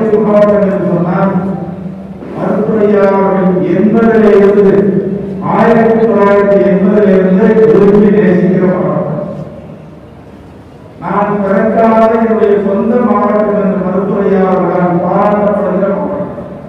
தருமபுரி மாவட்டம் என்று சொன்னால் மருத்துவர்கள் எண்பதில் இருந்து ஆயிரத்தி தொள்ளாயிரத்தி எண்பதில் இருந்து விரும்பி நேசிக்கிற மாவட்டம் நான் பிறக்காத என்னுடைய சொந்த மாவட்டம் என்ற மருத்துவர்களால் பாராட்டப்படுகிற மாவட்டம்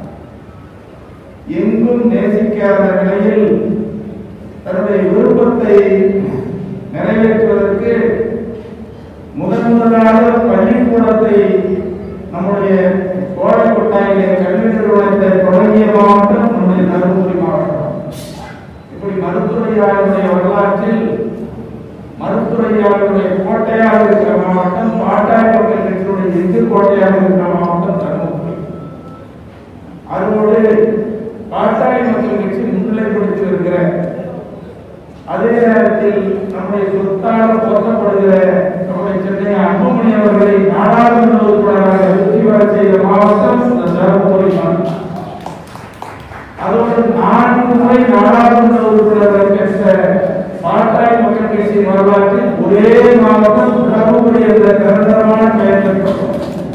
எங்கும் நேசிக்காத நிலையில் தன்னுடைய விருப்பத்தை நிறைவேற்றுவதற்கு முதன் முதலாக பள்ளிக்கூடத்தை நம்முடைய கோடைக்கொட்டாயிலே கல்வி நிறுவனத்தை தொடங்கிய மாவட்டம் நம்முடைய தருமபுரி மாவட்டம் இப்படி மருத்துவரையாளருடைய வரலாற்றில் மருத்துவரையாளருடைய கோட்டையாக இருக்கிற மாவட்டம் பாட்டாளி மக்கள் கட்சியுடைய எதிர் கோட்டையாக இருக்கிற மாவட்டம் தருமபுரி அதோடு பாட்டாளி மக்கள் கட்சி முன்னிலைப்படுத்தி இருக்கிற அதே நேரத்தில் நம்முடைய சொத்தாக போற்றப்படுகிற நம்முடைய சென்னை அன்புமணி அவர்களை நாடாளுமன்ற உறுப்பினராக வெற்றி பெற செய்த மாவட்டம் இந்த தருமபுரி மாவட்டம் அதோடு நான்கு முறை நாடாளுமன்ற உறுப்பினராக பெற்ற பாட்டாளி மக்கள் கட்சி வரலாற்றில் ஒரே மாவட்டம் தருமபுரி என்ற நிரந்தரமான பெயர் பெற்றது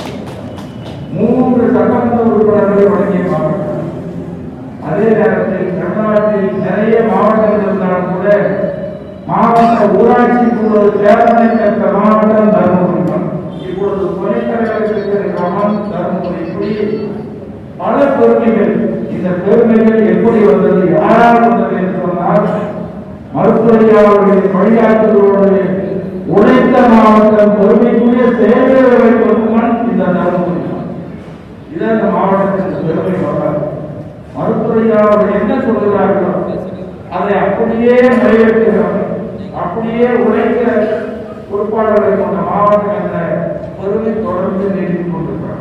மூன்று சட்டமன்ற உறுப்பினர்களை வழங்கிய மாவட்டம் அதே நேரத்தில் தமிழ்நாட்டில் நிறைய மாவட்டங்கள் இருந்தாலும் கூட மாவட்ட ஊராட்சி குழு சேர்மனை பெற்ற மாவட்டம் தருமபுரி மாவட்டம். இப்பொழுது துணைத் தலைவர் இருக்கிற கிராமம் தருமபுரி இப்படி பல பெருமைகள் இந்த பெருமைகள் எப்படி வந்தது யாரால் வந்தது என்று சொன்னால் மருத்துவர்கள் வழிகாட்டுகளோடு உழைத்த மாவட்டம் பெருமைக்குரிய சேவைகளை கொடுக்கும் இந்த தருமபுரி மாவட்டம். இதான் இந்த மாவட்டத்தின் பெருமை வரலாறு மருத்துவர்கள் என்ன சொல்கிறார்களோ அதை அப்படியே நிறைவேற்றுகிறார்கள் அப்படியே உழைக்கிற பொறுப்பாளர்களை கொண்ட மாவட்டம் என்ற பெருமை தொடர்ந்து நீடித்துக் கொண்டிருக்கிறார்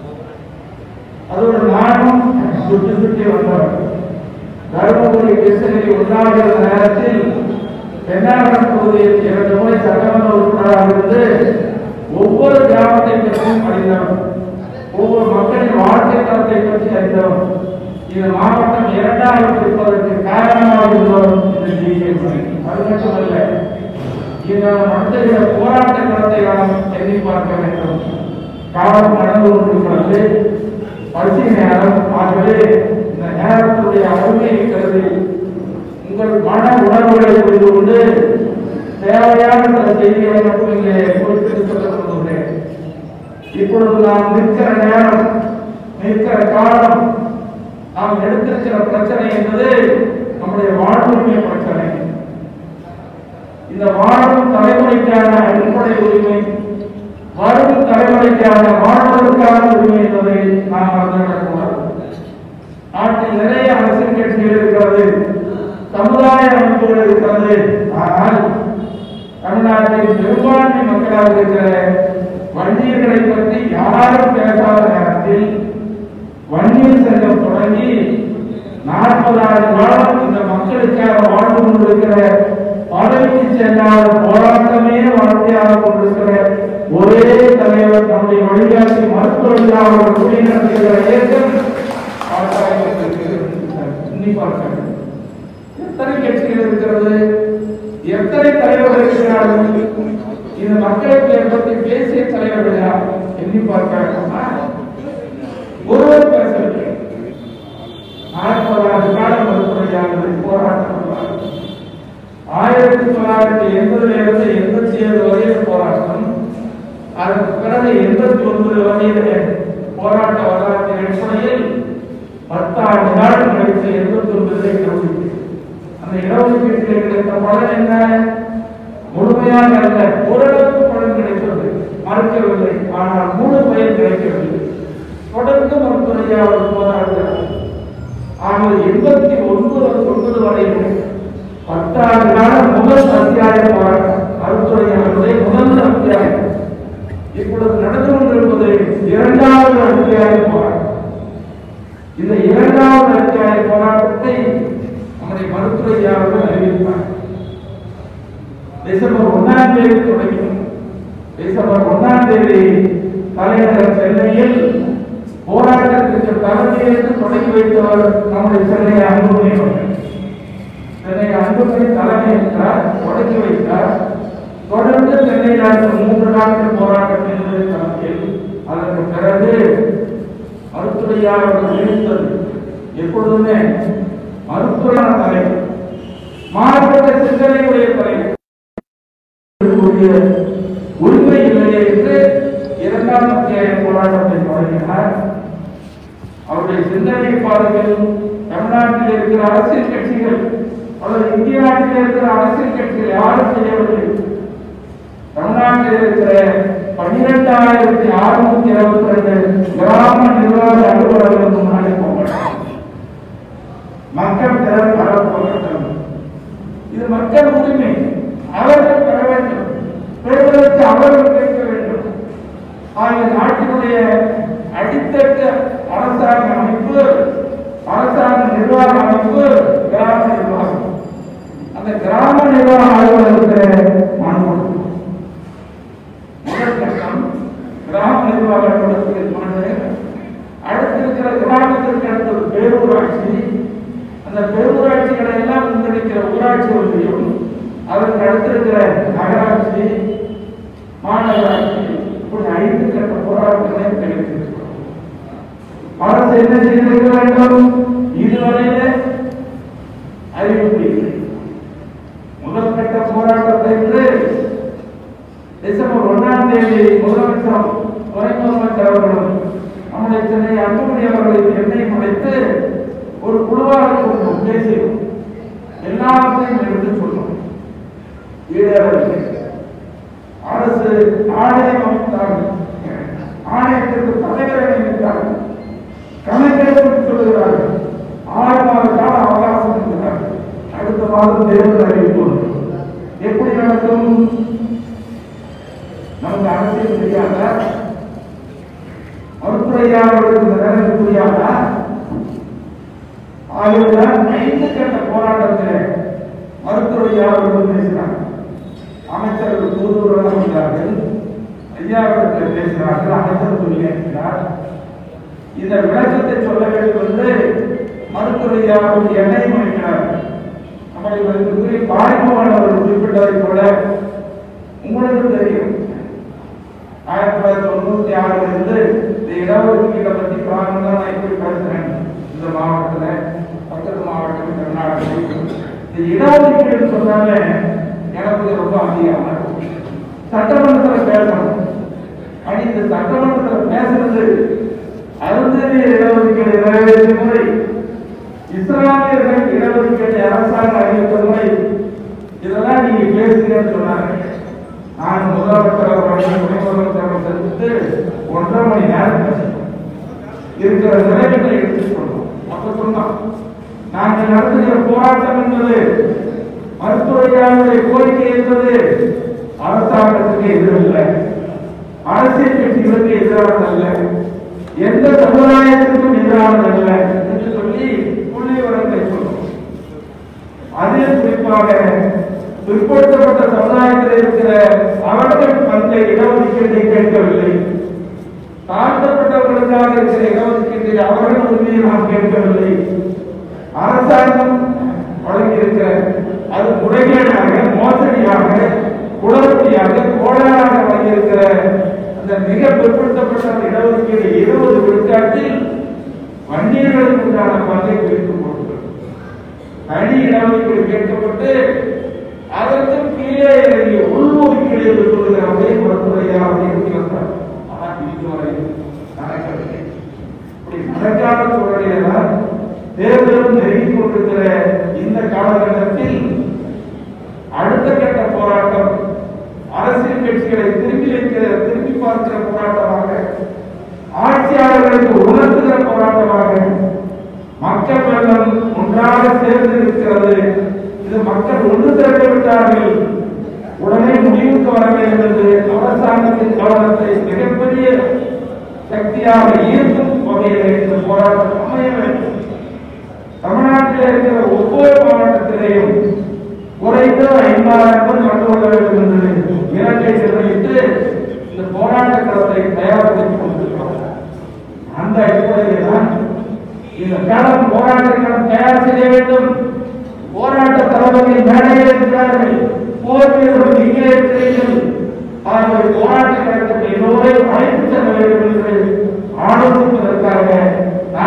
அதோடு நானும் சுற்றி சுற்றி வந்தவர் தருமபுரி கிருஷ்ணகிரி ஒன்றாகிற நேரத்தில் தென்னாகரம் பகுதியில் இரண்டு முறை சட்டமன்ற உறுப்பினராக இருந்து ஒவ்வொரு கிராமத்தை பற்றியும் அறிந்தவர் ஒவ்வொரு மக்களின் வாழ்க்கை தரத்தை பற்றி அறிந்தவர் இந்த மாவட்டம் இரண்டாவது இருப்பதற்கு காரணமாக இருந்தவர் இந்த ஜிகே அது மட்டுமல்ல இந்த நடத்துகிற போராட்ட களத்தை நாம் எண்ணி பார்க்க வேண்டும் காலம் நடந்து கொண்டிருக்கிறது பசி நேரம் ஆகவே இந்த நேரத்துடைய அருமையை கருதி உங்கள் மன உணர்வுகளை புரிந்து கொண்டு தேவையான சில செய்திகளை மட்டும் இங்கே குறிப்பிட்டு சொல்ல விரும்புகிறேன் இப்பொழுது நாம் நிற்கிற நேரம் நிற்கிற காலம் நாம் எடுத்திருக்கிற பிரச்சனை என்பது நம்முடைய வாழ்வுரிமை பிரச்சனை இந்த வாழும் தலைமுறைக்கான அடிப்படை உரிமை வரும் தலைமுறைக்கான வாழ்வதற்கான உரிமை என்பதை நாம் மறந்துவிடக்கூடாது நாட்டில் நிறைய அரசியல் கட்சிகள் இருக்கிறது சமுதாய அமைப்புகள் இருக்கிறது ஆனால் தமிழ்நாட்டில் பெரும்பான்மை மக்களாக இருக்கிற வன்னியர்களை பற்றி யாரும் பேசாத நேரத்தில் வன்னியர் சங்கம் தொடங்கி நாற்பது ஆண்டு காலம் இந்த மக்களுக்காக வாழ்ந்து கொண்டிருக்கிற பதவிக்கு செல்லாத போராட்டமே வாழ்க்கையாக கொண்டிருக்கிற ஒரே தலைவர் நம்முடைய வழிகாட்டி மருத்துவர்கள் துணை நடத்துகிற இயக்கம் எண்ணி பார்க்க எத்தனை கட்சிகள் இருக்கிறது எத்தனை தலைவர்கள் இருக்கிறார்கள் இந்த மக்களுக்கு பற்றி பேசிய தலைவர்கள் யார் எண்ணி பார்க்க வேண்டுமா ஒருவர் பேசவில்லை நாற்பதாண்டு காலம் மருத்துவர்கள் போராட்டம் பண்ணார்கள். ஆயிரத்தி தொள்ளாயிரத்தி எண்பதுல இருந்து எண்பத்தி ஏழு வரையில் போராட்டம் அதற்கு பிறகு எண்பத்தி ஒன்பது வரையில போராட்ட வரலாற்றின் அடிப்படையில் பத்தாண்டு காலம் கழித்து எண்பத்தி ஒன்பதுல இடஒதுக்கீடு அந்த இடஒதுக்கீட்டில் கிடைத்த பலன் என்ன முழுமையாக அல்ல ஓரளவுக்கு பலன் கிடைத்தது மறுக்கவில்லை ஆனால் முழு பயன் கிடைக்கவில்லை தொடர்ந்து மருத்துவரையாளர் போராடுகிறார் ஆனால் எண்பத்தி ஒன்பது ஒன்பது வரையில் பத்தாண்டு காலம் முதல் அத்தியாய போராட்டம் மருத்துவரையாளருடைய முதல் அத்தியாயம் இப்பொழுது நடந்து கொண்டிருப்பது இரண்டாவது அத்தியாய போராட்டம் இந்த இரண்டாவது அத்தியாய போராட்டத்தை நம்முடைய மருத்துவரையாளர்கள் அறிவிப்பார் டிசம்பர் ஒன்னாம் தேதி தொடங்கி டிசம்பர் ஒன்னாம் தேதி தலைநகர் சென்னையில் போராட்டத்திற்கு தலைமையேற்று தொடங்கி வைத்தவர் நம்முடைய சென்னை அன்புமணி அவர்கள் சென்னை அன்புமணி தலைமையேற்றார் தொடங்கி வைத்தார் தொடர்ந்து சென்னையில் நடந்த மூன்று நாட்கள் போராட்டம் என்பது தலைமையில் அதற்கு பிறகு மருத்துவரையாளர்கள் நினைத்தது எப்பொழுதுமே மருத்துவரான தலை மாறுபட்ட சிந்தனையுடைய தலை இருக்கக்கூடிய உரிமை இல்லையே என்று இரண்டாம் அத்தியாய போராட்டத்தை தொடங்கினார் அவருடைய சிந்தனை பாதையில் தமிழ்நாட்டில் இருக்கிற அரசியல் கட்சிகள் அல்லது இந்திய நாட்டில் இருக்கிற அரசியல் கட்சிகள் யாரும் செய்யவில்லை தமிழ்நாட்டில் இருக்கிற பன்னிரெண்டாயிரத்தி அறுநூத்தி இருபத்தி ரெண்டு கிராம நிர்வாக அலுவலர்கள் முன்னாடி போகலாம் மக்கள் திறன் வரப்போகட்டும் இது மக்கள் உரிமை அவர்கள் பெற வேண்டும் பெறுவதற்கு அவர்கள் கேட்க வேண்டும் ஆகிய நாட்டினுடைய அடித்தட்டு அரசாங்க அமைப்பு அரசாங்க நிர்வாக அமைப்பு கிராம நிர்வாகம் அந்த கிராம நிர்வாக அலுவலகத்தில் மனு கொடுக்கணும். முதல் கட்டம் கிராம நிர்வாக அலுவலகத்தில் மனு அடுத்து இருக்கிற கிராமத்திற்கு அடுத்தது பேரூராட்சி அந்த பேரூராட்சிகளை எல்லாம் முன்னெடுக்கிற ஊராட்சி ஒன்றியம் அதற்கு அடுத்திருக்கிற நகராட்சி மாநகராட்சி இப்படி ஐந்து கட்ட போராட்டங்களை கிடைத்திருக்கிறோம் அரசு என்ன செய்திருக்க வேண்டும் இதுவரையில அறிவிப்பு இல்லை முதல் கட்ட போராட்டத்தை இன்று டிசம்பர் ஒன்றாம் தேதி முதலமைச்சர் துணை முதலமைச்சர் அவர்களும் நம்முடைய சென்னை அன்புமணி அவர்களை என்னையும் அழைத்து ஒரு குழுவாக கொண்டோம் பேசினோம் எல்லாத்தையும் எடுத்து சொன்னோம் ஈழவர்கள் அரசு ஆணையம் அமைத்தார்கள் ஆணையத்திற்கு தலைவரை நியமித்தார்கள் கணக்கெடுப்பு சொல்லுகிறார்கள் ஆறு மாத கால அவகாசம் இருக்கிறார்கள் அடுத்த மாதம் தேர்தல் அறிவிப்பு வரும். எப்படி நடக்கும் நமக்கு அரசியல் தெரியாத மருத்துவையாளர்களுக்கு இந்த நேரம் புரியாத ஆகியோர் ஐந்து கட்ட போராட்டத்தில் மருத்துவையாளர்கள் பேசினாங்க அமைச்சர்கள் தூதுவராக வந்தார்கள் ஐயாவிடத்தில் பேசினார்கள் அமைச்சர் சொல்லியிருக்கிறார் இந்த விளக்கத்தை சொல்ல வேண்டும் என்று மருத்துவையாளர்கள் என்னையும் அழைக்கிறார்கள் நம்முடைய மருத்துவரை பாய்மோகன் அவர்கள் குறிப்பிட்டதை போல உங்களுக்கு தெரியும் ஆயிரத்தி தொள்ளாயிரத்தி தொண்ணூத்தி ஆறுல இருந்து இந்த இடஒதுக்கீட்டை பத்தி காரணம் நான் இப்படி பேசுறேன் இந்த மாவட்டத்துல பக்கத்து மாவட்டம் கர்நாடகம் இந்த இடஒதுக்கீடு சொன்னாலே எனக்கு இது ரொம்ப அதிகமா இருக்கும். சட்டமன்றத்துல பேசணும் ஆனா இந்த சட்டமன்றத்துல பேசுறது அருந்ததியர் இடஒதுக்கீடு நிறைவேற்ற முறை இஸ்லாமியர்கள் இடஒதுக்கீட்டை அரசாங்கம் அறிவித்த முறை இதெல்லாம் நீங்க பேசுங்கன்னு சொன்னாங்க நான் முதலமைச்சர் அவர்களையும் துணை முதலமைச்சர் அவர்களையும் சந்தித்து ஒன்றரை மணி நேரம் பேசினோம். இருக்கிற நிலைமைகளை எடுத்துக் கொண்டோம் அப்ப சொன்னோம் நாங்கள் நடத்துகிற போராட்டம் என்பது மருத்துவரையாளருடைய கோரிக்கை என்பது அரசாங்கத்துக்கு எதிரில்லை அரசியல் கட்சிகளுக்கு எதிரானதல்ல எந்த சமுதாயத்திற்கும் எதிரானதல்ல என்று சொல்லி புள்ளி வரத்தை சொன்னோம் அதில் குறிப்பாக பிற்படுத்தப்பட்ட சமுதாயத்தில் இருக்கிற அவர்கள் அந்த இடஒதுக்கீட்டை கேட்கவில்லை தாழ்த்தப்பட்டவர்களுக்காக இருக்கிற இடஒதுக்கீட்டை அவர்கள் உரிமையை நாம் கேட்கவில்லை அரசாங்கம் வழங்கியிருக்கிற அது முறைகேடாக மோசடியாக குளறுபடியாக கோளாறாக வழங்கியிருக்கிற அந்த மிக பிற்படுத்தப்பட்ட அந்த இடஒதுக்கீடு இருபது விழுக்காட்டில் வன்னியர்களுக்கு உண்டான பங்கை பிரித்து கொடுக்கிறது தனி இடஒதுக்கீடு கேட்கப்பட்டு அதற்கு கீழே இறங்கிய உள்ஒதுக்கீடு என்று சொல்லுகிற அதே மருத்துவரையா அப்படின்னு வந்தார் ஆனால் இதுவரை நடக்கவில்லை இப்படி நடக்காத சூழலில்தான் தேர்தலும் நெருங்கிக் கொண்டிருக்கிற இந்த காலகட்டத்தில் அடுத்த கட்ட போராட்டம் அரசியல் கட்சிகளை திரும்பி வைக்கிற திரும்பி பார்க்கிற போராட்டமாக ஆட்சியாளர்களுக்கு உணர்த்துகிற போராட்டமாக மக்கள் வெள்ளம் ஒன்றாக சேர்ந்து இருக்கிறது இது மக்கள் ஒன்று திரண்டு விட்டார்கள் உடனே முடிவுக்கு வர வேண்டும் என்று அரசாங்கத்தின் கவனத்தை மிகப்பெரிய சக்தியாக ஈர்க்கும் வகையில் இந்த போராட்டம் அமைய வேண்டும் தமிழ்நாட்டில் இருக்கிற ஒவ்வொரு மாவட்டத்திலேயும் குறைந்த ஐந்தாயிரம் பேர் கலந்து கொள்ள வேண்டும் என்று இலக்கை நிர்ணயித்து இந்த போராட்ட களத்தை தயார்படுத்திக் கொண்டிருக்கிறோம் அந்த அடிப்படையில் தான் இந்த களம் போராட்ட களம் தயார் செய்ய வேண்டும் போராட்ட தலைவர்கள் மேடையில் இருக்கிறார்கள் போர் வீரர்கள் இங்கே இருக்கிறீர்கள் ஆகிய போராட்ட களத்துக்கு எல்லோரையும் அழைத்து செல்ல வேண்டும் என்று ஆலோசிப்பதற்காக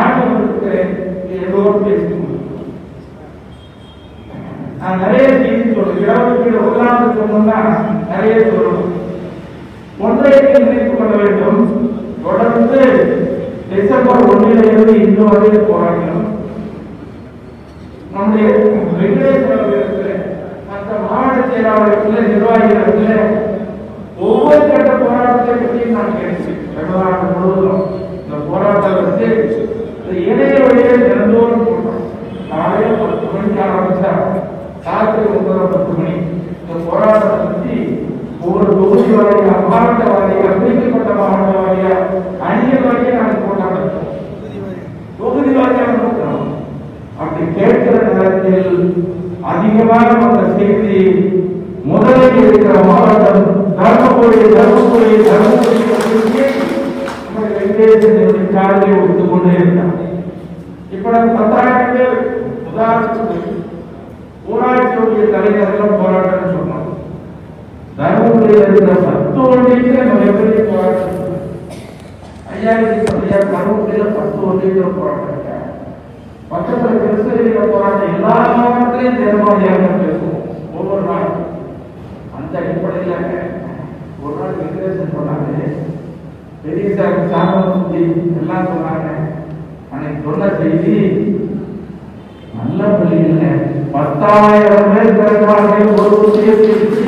இடஒதுக்கீடு உதாரணம் சொன்னோம்னா நிறைய சொல்லணும் ஒன்றை நினைத்துக் கொள்ள வேண்டும் தொடர்ந்து டிசம்பர் ஒன்றில் இருந்து இன்று வரை போராடினோம் நம்முடைய வெங்கடேஸ்வர அவர்களுக்கு மற்ற மாவட்ட செயலாளர்கள் நிர்வாகிகள் ஒவ்வொரு கட்ட போராட்டத்தை பற்றியும் நான் கேட்டேன் தமிழ்நாடு முழுவதும் இந்த போராட்டம் வந்து இந்த இணைய வழியை தினந்தோறும் போட்டோம் காலையில் பத்து மணிக்கு ஆரம்பிச்சா ராத்திரி ஒன்பது பத்து மணி இந்த போராட்டத்தை பற்றி ஒவ்வொரு தொகுதி வாரியா மாவட்ட வாரியா பிரிக்கப்பட்ட மாவட்ட வாரியா அணியல் வாரியா நாங்கள் போராட்டம் தொகுதி வாரியாக நடத்துறோம் அப்படி கேட்கிற நேரத்தில் அதிகமாக வந்த செய்தி முதலில் இருக்கிற மாவட்டம் தர்மபுரி தர்மபுரி தர்மபுரி பகுதியை நம்ம வெங்கடேசனுடைய காதலை ஒத்துக் கொண்டே இருந்தார் இப்ப நம்ம பத்தாயிரம் பேர் உதாரணத்துக்கு ஊராட்சியுடைய தலைவர்கள் போராட்டம் சொன்னோம் தர்மபுரியில் இருக்கிற பத்து ஒன்றியத்தை நம்ம எப்படி போராட்டம் சொன்னோம்? ஐயாயிரத்தி ஐயா தர்மபுரியில பத்து ஒன்றியத்தில் போராட்டம் இருக்காங்க. பக்கத்துல கிருஷ்ணகிரியில போராட்டம் எல்லா மாவட்டத்திலையும் தினமணியாக பேசுவோம் ஒவ்வொரு நாளும் அந்த அடிப்படையில ஒரு நாள் வெங்கடேசன் சொன்னாங்க பெரிய சார் சாமி எல்லாம் சொன்னாங்க அன்னைக்கு சொன்ன செய்தி நல்ல பள்ளிகள் பத்தாயிரம் பேர் பிறந்தார்கள் ஒரு விஷயத்தை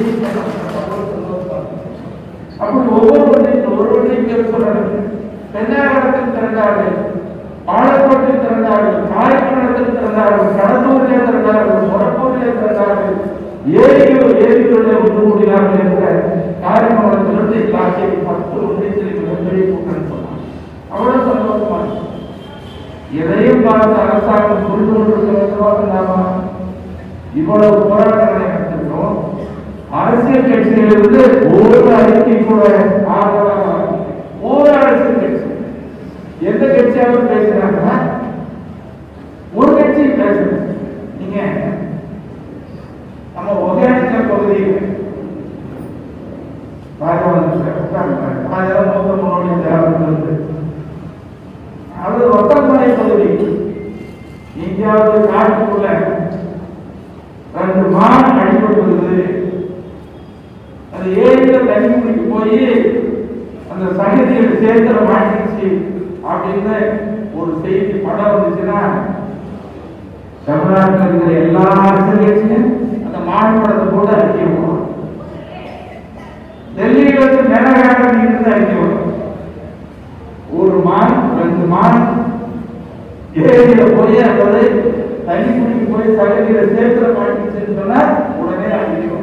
அப்படி ஒவ்வொரு ஒன்றையும் ஒரு ஒன்றையும் பேர் சொல்றாங்க தென்னாகரத்தில் திறந்தார்கள் பாலக்கோட்டில் திறந்தார்கள் காரைக்குளத்தில் திறந்தார்கள் கடலூரிலே திறந்தார்கள் சொரப்பூரிலே திறந்தார்கள் ஏரியில் ஏரிகளிலே ஒன்று கூடினார்கள் என்ற காரைக்குளத்திலிருந்து காட்சி பத்து ஒன்றியத்தில் மிகப்பெரிய கூட்டம் சொன்னார் அவ்வளவு சந்தோஷமா இருக்கு. எதையும் பார்த்து அரசாங்கம் புரிந்து கொண்டிருக்கிறோம் இவ்வளவு போராட்டங்களை நடத்திருக்கிறோம் அரசியல் கட்சியிலிருந்து ஒரு அறிக்கை கூட ஆதரவாக வரல. ஒரு அரசியல் கட்சி எந்த கட்சியாவது பேசுறாங்க ஒரு கட்சி பேசுறது நீங்க நம்ம ஒகேனக்கல் பகுதியில் ராஜவந்தன் ஆயிரம் மொத்த முன்னோடி தேர்தல் அது ஒத்தமலை பகுதி எங்கேயாவது காட்டுக்குள்ள ரெண்டு மான் அடிபட்டுருது அது ஏரியில தண்ணி குடிக்க போய் அந்த சகதியில் சேர்த்துல மாட்டிடுச்சு அப்படின்னு ஒரு செய்தி படம் வந்துச்சுன்னா தமிழ்நாட்டில் இருக்கிற எல்லா அரசியல் கட்சியும் அந்த மான் படத்தை போட்டு அறிக்கை விடுவோம் டெல்லியில இருந்து மேலகாட்டம் இருந்து அறிக்கை வரும் ஒரு மான் ரெண்டு மான் ஏரியில போய் அல்லது தண்ணி குடிக்க போய் சகதியில சேர்த்துல மாட்டிச்சுன்னு சொன்னா உடனே அடிக்கும்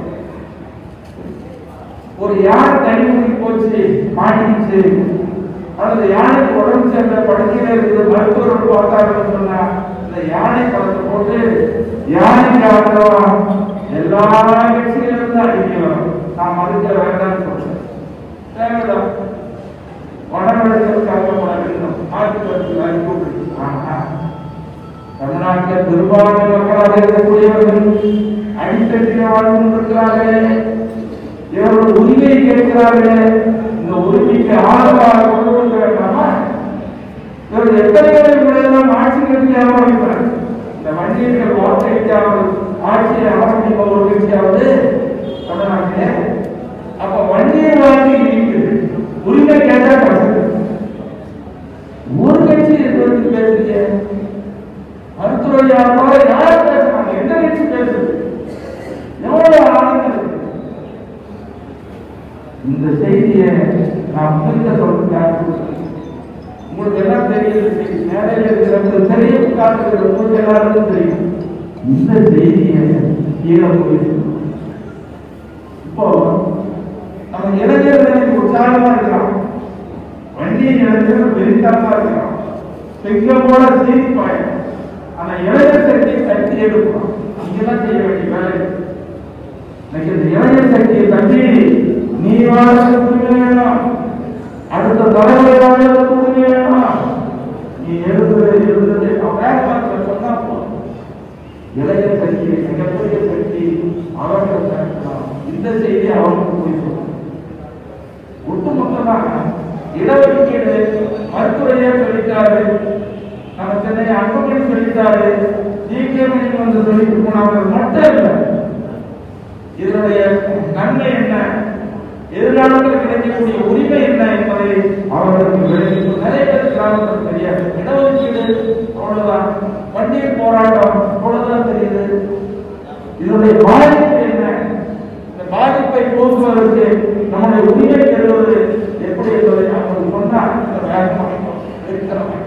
ஒரு யானை தண்ணி குடிக்க போச்சு மாட்டிக்கிச்சு அல்லது யானைக்கு உடம்பு சேர்ந்த படுக்கையில இருக்குது மருத்துவர்கள் பார்த்தாங்கன்னு சொன்னா இந்த யானை படத்தை போட்டு யானைக்கு ஆதரவா எல்லா கட்சியில இருந்து அடிக்கிறோம் நாம் மறுக்க வேண்டாம்னு சொல்றேன் தேவைதான் வடகிழக்கு போல வேண்டும் ஆட்சி அறிவிப்பு ஆனா தமிழ்நாட்டில் பெரும்பான்மை மக்களாக இருக்கக்கூடியவர்கள் அடித்தட்டில் வாழ்ந்து கொண்டிருக்கிறார்களே இவர்கள் உரிமை கேட்கிறார்களே இந்த உரிமைக்கு ஆதரவாக கொண்டு வர வேண்டாமா இவர்கள் எத்தனை பேர் ஆட்சி கட்சியாக வைப்பார் இந்த வண்டியர்கள் வாக்களிக்காமல் ஆட்சியை ஆரம்பிக்க ஒரு கட்சியாவது தமிழ்நாட்டிலே அப்ப வண்டியை வாங்கி இருக்குது உரிமை கேட்டா கஷ்டம் ஒரு கட்சி எதிர்த்து பேசுறீங்க மருத்துவ யார் பேசுறாங்க எந்த கட்சி பேசுது எவ்வளவு ஆனந்தம் இருக்கு இந்த செய்தியை நான் புரிந்த சொல்றேன் உங்களுக்கு எல்லாம் தெரியுது மேடையில் இருக்கிற தெரிய காட்டுகிற உங்களுக்கு எல்லாருக்கும் தெரியும் இந்த செய்தியை கீழே போயிருக்கு இப்போ நம்ம இளைஞர்களுக்கு உற்சாகமா இருக்கலாம் வண்டியை இளைஞர்கள் வெறித்தனமா இருக்கலாம் சிங்கம் போல சீறி பாயும் ஆனா இளைஞர் சக்தியை தட்டி எடுக்கணும் நீங்கெல்லாம் செய்ய வேண்டிய வேலை இன்னைக்கு இந்த இளைஞர் சக்தியை தட்டி நீ வாழ்றதுக்கு உரிமை வேணும் அடுத்த தலைமுறை வாழ்றதுக்கு உரிமை வேணும் நீ எழுதுறது எழுதுறது அவன் சொன்னா போதும் இளைஞர் சக்தி மிகப்பெரிய சக்தி அவர்கள் சேர்க்கலாம் இந்த செய்தி அவர்களுக்கு போய் சொல்லணும் ஒட்டுமொத்தமாக இடஒதுக்கீடு மருத்துவரையே சொல்லிட்டாரு நம்ம சென்னை அன்புமணி சொல்லிட்டாரு ஜிகே மணி வந்து சொல்லிட்டு போனவங்க மட்டும் இல்லை இதனுடைய நன்மை என்ன எதிர்காலத்தில் கிடைக்கக்கூடிய உரிமை என்ன என்பதை அவர்களுக்கு விளக்கி நிறைய பேர் கிராமத்தில் தெரியாது இடஒதுக்கீடு அவ்வளவுதான் வண்டியில் போராட்டம் அவ்வளவுதான் தெரியுது இதனுடைய பாதிப்பு என்ன இந்த பாதிப்பை போக்குவதற்கு நம்முடைய உரிமை பெறுவது எப்படி என்பதை அவர்கள் சொன்னால் இந்த வேகமாக வெற்றிகரமாக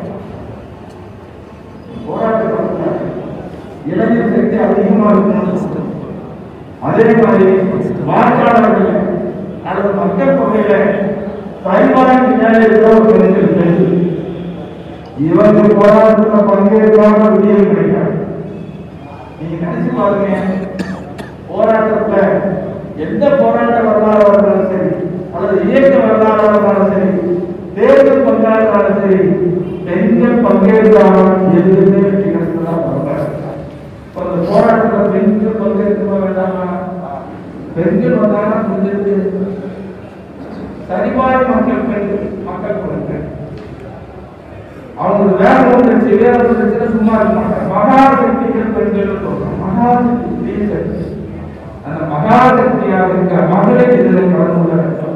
போராட்டம் இளைஞர் சக்தி அதிகமா இருக்கணும் அதே மாதிரி வாக்காளர்கள் அல்லது மக்கள் தொகையில பதிவாயிரத்தி மேல இருக்கிறவர்கள் பெண்கள் இவங்க போராட்டத்துல பங்கேற்காம விடியல் கிடைக்காது நீங்க நினைச்சு பாருங்க போராட்டத்துல எந்த போராட்ட வரலாறு இருந்தாலும் சரி அல்லது இயக்க வரலாறு இருந்தாலும் சரி தேர்தல் பங்காளராலும் சரி பெண்கள் பங்கேற்காமல் எதுவுமே வெற்றி கிடைச்சதா வரலாறு இப்ப அந்த போராட்டத்துல பெண்கள் பங்கேற்க வேண்டாமா பெண்கள் வந்தாங்கன்னா புரிஞ்சிருக்கு சரிவாய் மக்கள் பெண்கள் மக்கள் பெண்கள் அவங்களுக்கு வேற ஒன்று பிரச்சனை வேற ஒரு பிரச்சனை சும்மா இருக்க மாட்டாங்க மகாசக்திகள் பெண்கள் சொல்றோம் மகாசக்தி பெரிய சக்தி அந்த மகாசக்தியாக இருக்கிற மகளை இதில் கலந்து கொள்ள வேண்டும்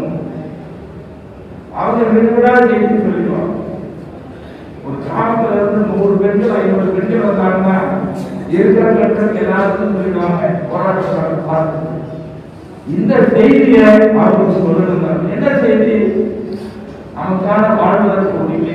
அவங்க வீடு விடா செய்தி சொல்லிடுவாங்க ஒரு கிராமத்துல இருந்து நூறு பெண்கள் ஐநூறு பெண்கள் வந்தாங்கன்னா இருக்கிற பெண்கள் எல்லாருக்கும் சொல்லிடுவாங்க போராட்டம் பார்த்து இந்த செய்தியை அவருக்கு சொல்லணும் என்ன செய்தி நமக்கான வாழ்வதற்கு உரிமை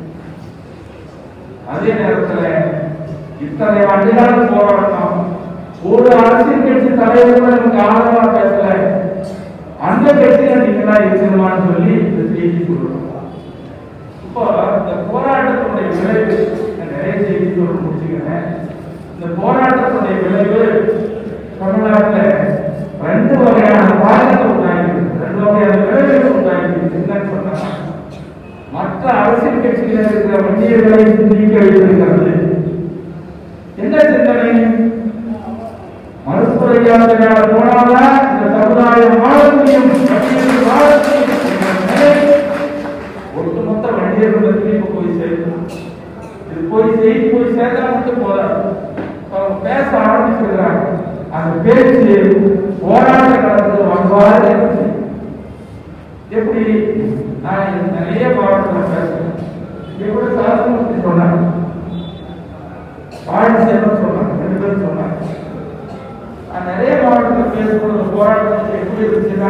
அதே நேரத்துல இத்தனை ஆண்டுகால போராட்டம் ஒரு அரசியல் கட்சி தலைவர் கூட நமக்கு ஆதரவா பேசல அந்த கட்சியில நீங்களா இருக்கணுமான்னு சொல்லி இந்த செய்தி சொல்றோம் இப்போ இந்த போராட்டத்தினுடைய விளைவு நான் நிறைய செய்தி சொல்ல முடிச்சுக்கிறேன் இந்த போராட்டத்தினுடைய விளைவு தமிழ்நாட்டுல ரெண்டு வகையான பாதிப்பு உண்டாகிருக்கு ரெண்டு வகையான விளைவுகள் உண்டாகிருக்கு என்னன்னு சொன்னா மற்ற அரசியல் கட்சியில் இருக்கிற வண்டியர்களை சிந்திக்க வைத்திருக்கிறது என்ன சிந்தனை மருத்துவரையாளர்களாக போனால்தான் இந்த சமுதாயம் வாழ முடியும் வண்டியர்கள் வாழ முடியும் என்ற நிலை ஒட்டுமொத்த வண்டியர்கள் பற்றி இப்ப போய் சேர்க்கணும் இது போய் செய்தி போய் சேர்த்தா மட்டும் போதாது அவங்க பேச ஆரம்பிச்சிருக்கிறாங்க அந்த பேச்சு போராட்ட காலத்தில் அவ்வாறு இருந்துச்சு. எப்படி நான் இது நிறைய மாவட்டத்தில் பேசுறேன் எப்படி சாதனை சொன்னாங்க பாண்டிச்சேரம் சொன்னாங்க ரெண்டு பேரும் சொன்னாங்க நான் நிறைய மாவட்டத்தில் பேசும்போது போராட்டத்தில் எப்படி இருந்துச்சுன்னா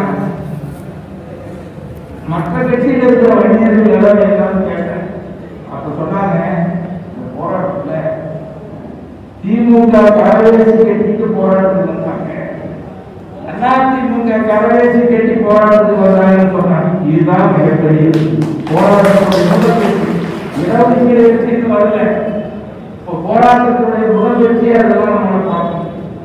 மற்ற கட்சியில் இருக்கிற வணிகர்கள் எல்லாம் என்னன்னு கேட்டேன் அப்ப சொன்னாங்க இந்த போராட்டத்துல திமுக கரவேசி கட்டிட்டு போராட்டத்துக்கு வந்தாங்க அதிமுக கரவேசி கட்டி போராட்டத்துக்கு வந்தாங்கன்னு சொன்னாங்க இதுதான் மிகப்பெரிய போராட்டத்துடைய முதல் வெற்றி இடஒதுக்கீடு வெற்றின்னு வரல இப்போ போராட்டத்துடைய முதல் வெற்றி அதெல்லாம் நம்ம பார்க்கணும்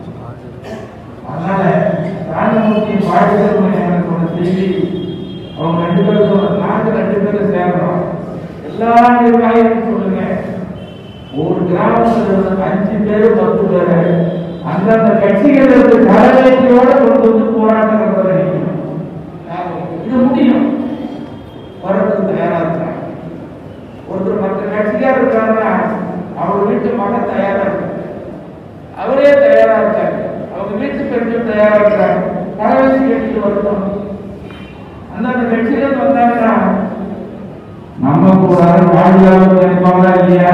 அதனால ராஜமூர்த்தி வாழ்க்கை எனக்கு ஒரு செய்தி அவங்க ரெண்டு பேரும் சொல்ற நாங்க ரெண்டு பேரும் சேர்றோம் எல்லா நிர்வாகிகளும் சொல்லுங்க ஒரு கிராமத்துல இருந்து அஞ்சு பேரு பத்து பேரு அந்தந்த கட்சிகள் இருந்து கரவேற்றியோட கொண்டு வந்து போராட்டம் நடத்த நினைக்கணும் இது முடியும் வரதுக்கு தயாரா இருக்காங்க ஒருத்தர் மற்ற கட்சிக்கார் இருக்காங்கன்னா அவர் வீட்டு மகன் தயாரா இருக்காங்க அவரே தயாரா இருக்காங்க அவங்க வீட்டு பெண்கள் தயாரா இருக்காங்க கரவேசி கட்டிட்டு வரட்டும் அந்தந்த கட்சியில வந்தாங்கன்னா நம்ம கூட வாழ்வாங்க நினைப்பாங்களா இல்லையா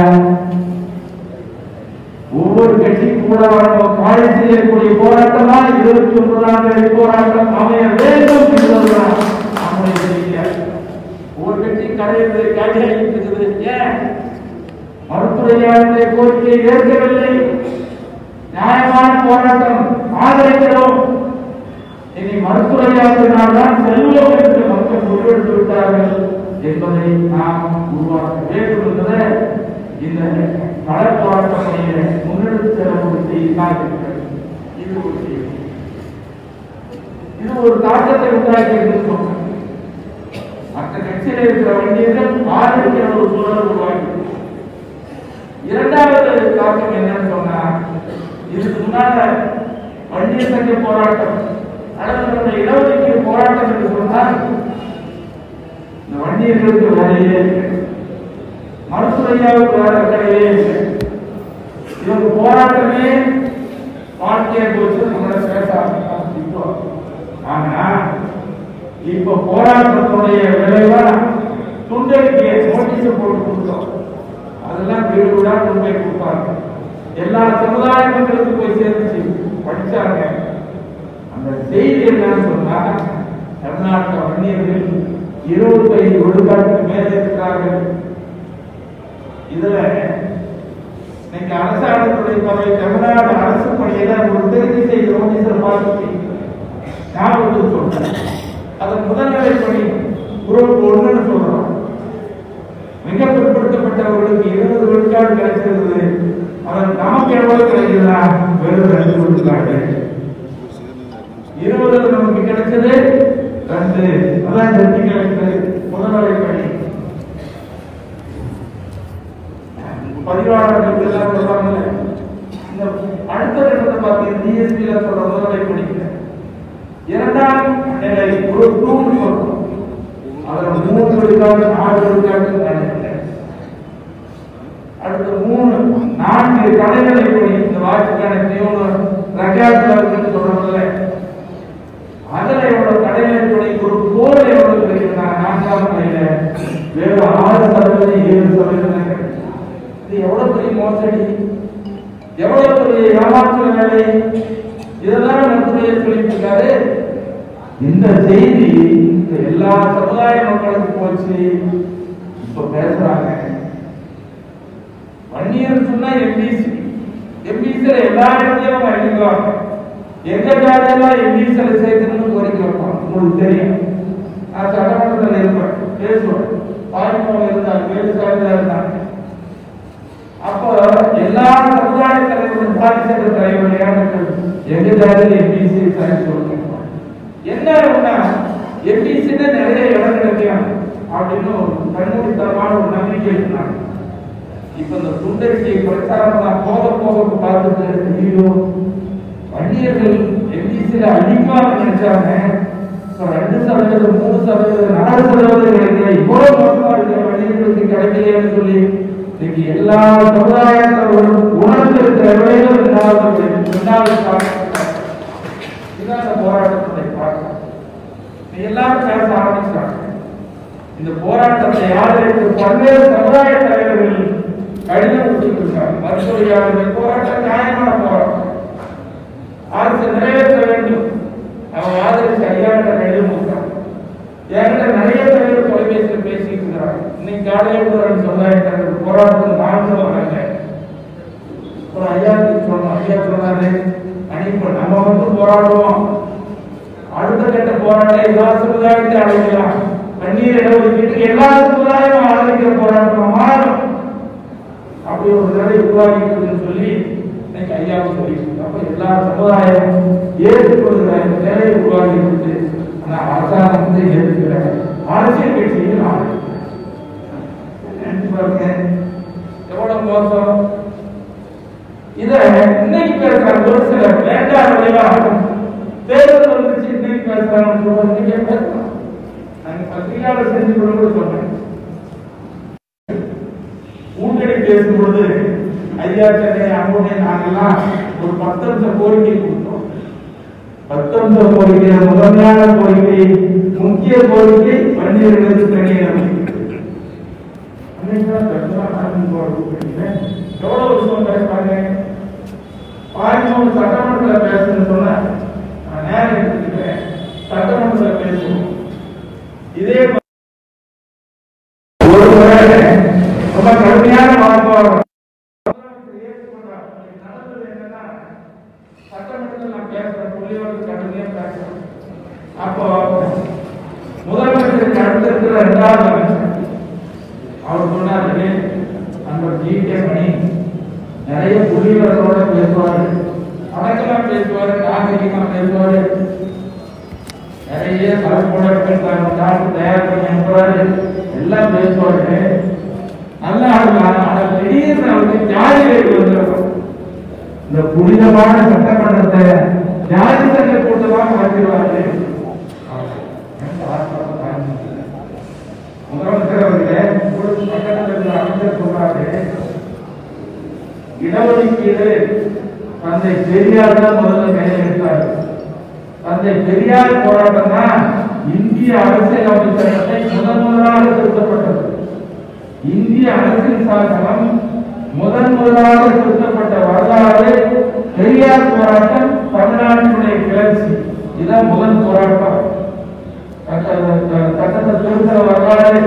ஒவ்வொரு கட்சி கூட வரணும் காலேஜில் இருக்கக்கூடிய போராட்டமா இருபத்தி ஒன்பதாம் தேதி போராட்டம் அமைய வேண்டும் என்பதுதான் நம்முடைய செய்தியா ஒவ்வொரு கட்சி கடையிறது காட்சியாகிட்டு இருக்குது ஏன் மருத்துவரையாளருடைய கோரிக்கையை ஏற்கவில்லை நியாயமான போராட்டம் ஆதரிக்கிறோம் இனி மருத்துவரையாளர்களால் செல்வோம் என்று மக்கள் முடிவெடுத்து விட்டார்கள் என்பதை நாம் உருவாக்க வேண்டும் என்பதை இந்த கள போராட்டத்தை முன்னெடுத்து செல்லக்கூடிய செய்திதான் இருக்கிறது இது ஒரு செய்தி இது ஒரு தாக்கத்தை உண்டாக்கி இருக்கும் மற்ற கட்சியில் இருக்கிற வண்டியர்கள் ஆதரிக்கிற ஒரு சூழல் உருவாக்கி இரண்டாவது தாக்கம் என்னன்னு சொன்னா இதுக்கு முன்னால வண்டிய சங்க போராட்டம் அல்லது நம்ம இடஒதுக்கீடு போராட்டம் என்று சொன்னால் இந்த வண்டியர்களுக்கு வேலையே இல்லை. மருத்துவையாவுக்கு வேற வேலையே இல்லை. இவங்க போராட்டமே வாழ்க்கையை குறித்து நம்மள பேச ஆரம்பிப்பாங்க இப்போ ஆனா இப்ப போராட்டத்தினுடைய விளைவா துண்டறிக்கையை நோட்டீஸ் போட்டு கொடுத்தோம் அதெல்லாம் வீடு வீடா கொண்டு போய் கொடுப்பாங்க எல்லா சமுதாய மக்களுக்கும் போய் சேர்ந்துச்சு படிச்சாங்க அந்த செய்தி என்னன்னு சொன்னா கர்நாடக வன்னியர்கள் இருபத்தைந்து விழுக்காட்டுக்கு மேலே இருக்கிறார்கள் இதுல இன்னைக்கு அரசாங்கத்துடைய பதவி தமிழ்நாடு அரசு பணியில ஒரு தெரிவு செய்த நோட்டீஸில் பார்த்து ஞாபகத்துக்கு சொல்றேன் அதன் முதல்நிலை பணி குரூப் ஒண்ணுன்னு சொல்றோம் மிக பிற்படுத்தப்பட்டவர்களுக்கு இருபது விழுக்காடு கிடைச்சிருந்தது அவன் நமக்கு எவ்வளவு கிடைக்குதா வெறும் ரெண்டு விழுக்காடு இருபது நமக்கு கிடைச்சது ரெண்டு அதான் ரெண்டு கிடைச்சது முதல்நிலை பணி பதிவாளர்களுக்கு எல்லாம் சொல்றாங்கல்ல இந்த அடுத்த கட்டத்தை பார்த்தீங்கன்னா டிஎஸ்பியில சொல்ற முதல்நிலை படிக்கிறேன் இரண்டாம் நிலை ஒரு டூன்னு சொல்றோம் அதுல மூணு விழுக்காடு நாலு விழுக்காடு நினைக்கிறேன் அடுத்து மூணு நான்கு கடைநிலை படி இந்த வாட்சிக்கான நியமன ரெக்கார்ட்ல இருக்குன்னு சொல்றோம்ல அதுல எவ்வளவு கடைநிலை படி ஒரு கோல் எவ்வளவு கிடைக்குதுன்னா நான்காம் நிலையில வெறும் ஆறு சதவீதம் ஏழு சதவீதம் தான் கிடைக்கும் இது எவ்வளவு பெரிய மோசடி எவ்வளவு பெரிய ஏமாற்று வேலை இதெல்லாம் நம்முடைய சொல்லிட்டு இருக்காரு இந்த செய்தி இந்த எல்லா சமுதாய மக்களுக்கும் போச்சு இப்ப பேசுறாங்க வன்னியர் சொன்னா எம்பிசி எம்பிசில எல்லா இடத்தையும் அவங்க அழிக்குவாங்க எங்க ஜாதியெல்லாம் எம்பிசில சேர்க்கணும்னு கோரிக்கை வைப்பாங்க உங்களுக்கு தெரியும் நான் சட்டமன்றத்தில் இருப்பேன் பேசுவேன் பாதிப்பவங்க இருந்தாங்க வேலுசாமி இருந்தாங்க அப்போ எல்லா சமுதாய தலைவர்களும் பாதிச்ச தலைவர் ஏமாற்றம் எங்க ஜாதியில் எம்பிசி சயின்ஸ் சொல்லுங்க என்ன ஒண்ணா எம்பிசின்னு நிறைய இடம் கிடைக்கும் அப்படின்னு ஒரு கண்மூடித்தனமான ஒரு நம்பிக்கை இருந்தாங்க இப்ப இந்த துண்டறிக்கையை பிரச்சாரம் நான் போக போக பார்த்துட்டு ஐயோ வன்னியர்கள் எம்பிசியில அழிப்பாங்க நினைச்சாங்க இப்ப ரெண்டு சதவீதம் மூணு சதவீதம் நாலு சதவீதம் கிடைக்கல இவ்வளவு மோசமா இருக்கிற வன்னியர்களுக்கு கிடைக்கலையேன்னு சொல்லி இன்னைக்கு எல்லா சமுதாயத்தவர்களும் உணர்ந்திருக்கிற வேலைகள் ரெண்டாவது ரெண்டாவது காரணம் இதுதான் இந்த போராட்டத்துடைய பார்க்கலாம் எல்லாரும் பேச ஆரம்பிச்சாங்க இந்த போராட்டத்தை ஆதரித்து பல்வேறு சமுதாய தலைவர்கள் கடிதம் கொடுத்திருக்காங்க மருத்துவர்கள் போராட்டம் நியாயமான போராட்டம் அரசு நிறைவேற்ற வேண்டும் அவங்க ஆதரித்து சரியான கடிதம் கொடுத்தாங்க என்கிட்ட நிறைய பேர் தொலைபேசியில் பேசிட்டு இருக்கிறாங்க இன்னைக்கு காலையில் கூட ரெண்டு சமுதாயத்தினர் போராட்டத்தில் நானும் வராங்க ஒரு ஐயா சொன்னோம் ஐயா சொன்னாரு அன்னைக்கு நம்ம வந்து போராடுவோம் அடுத்த கட்ட போராட்டம் எல்லா சமுதாயத்தை அழைக்கலாம் தண்ணீர் இடஒதுக்கீட்டு எல்லா சமுதாயமும் ஆதரிக்கிற போராட்டமா மாறும் அப்படி ஒரு நிலை உருவாகிட்டு சொல்லி இன்னைக்கு ஐயாவும் சொல்லிட்டு அப்ப எல்லா சமுதாயமும் ஏற்றுக்கொள்கிற இந்த நிலை உருவாகி இருக்கு ஆனா அரசாங்கம் வந்து ஏற்றுக்கிற அரசியல் கட்சியில் ஆதரிக்கிறேன் நினைச்சு பாருங்க எவ்வளவு மோசம் இத இன்னைக்கு பேசுறாங்க ஒரு சில வேண்டாம் விளைவா தேர்தல் வந்துச்சு இன்னைக்கு பேசுறாங்க சொல்றது நீங்க பேசலாம் நாங்க பத்திரிகையாளர் செஞ்சு கூட சொன்னேன் கூட்டணி பேசும்பொழுது ஐயா சென்னை அம்மனே நாங்கெல்லாம் ஒரு பத்து நிமிஷம் கோரிக்கை கொடுத்தோம் பத்து நிமிஷம் கோரிக்கை முதன்மையான கோரிக்கை முக்கிய கோரிக்கை வன்னியர்களுக்கு தனியாக எவ்வளவு விஷயம் பேசுறாங்க பதிமூணு சட்டமன்றத்தில் பேசணும்னு சொன்னா நான் நேரம் எடுத்துக்கிறேன் சட்டமன்றத்தில் பேசுவோம் இதே ஒரு முறை ரொம்ப கடுமையான வாக்குவாதம் நடந்தது என்னன்னா சட்டமன்றத்தில் நான் பேசுறேன் புள்ளியோடு கடுமையா பேசுறேன் அப்போ முதலமைச்சருக்கு அடுத்து இருக்கிற இரண்டாவது அமைச்சர் அவர் சொன்னாரு அந்த ஜிகே மணி நிறைய புள்ளிகளோட பேசுவாரு அடக்கமா பேசுவாரு நாகரிகமா பேசுவாரு நிறைய தலைப்போட டாக்டர் தயார் பண்ணி அனுப்புறாரு எல்லாம் பேசுவாரு நல்லா இருக்கலாம் ஆனா திடீர்னு அவருக்கு ஜாதி வேறு வந்துடும் இந்த புனிதமான சட்டமன்றத்தை ஜாதி சங்க கூட்டமாக மாற்றிடுவாரு முதலமைச்சர் அவர்களே உங்களுக்கு பக்கத்தில் இருந்த அமைச்சர் சொல்றாரு இடஒதுக்கீடு தந்தை பெரியார் தான் முதல்ல கையில் எடுத்தார் தந்தை பெரியார் போராட்டம் தான் இந்திய அரசியல் அமைப்பு சட்டத்தை முதன் முதலாக திருத்தப்பட்டது இந்திய அரசியல் சாசனம் முதன் முதலாக திருத்தப்பட்ட வரலாறு பெரியார் போராட்டம் தமிழ்நாட்டினுடைய கிளர்ச்சி இதான் முதல் போராட்டம் சட்ட- சட்டத்தை திருத்த வரலாறு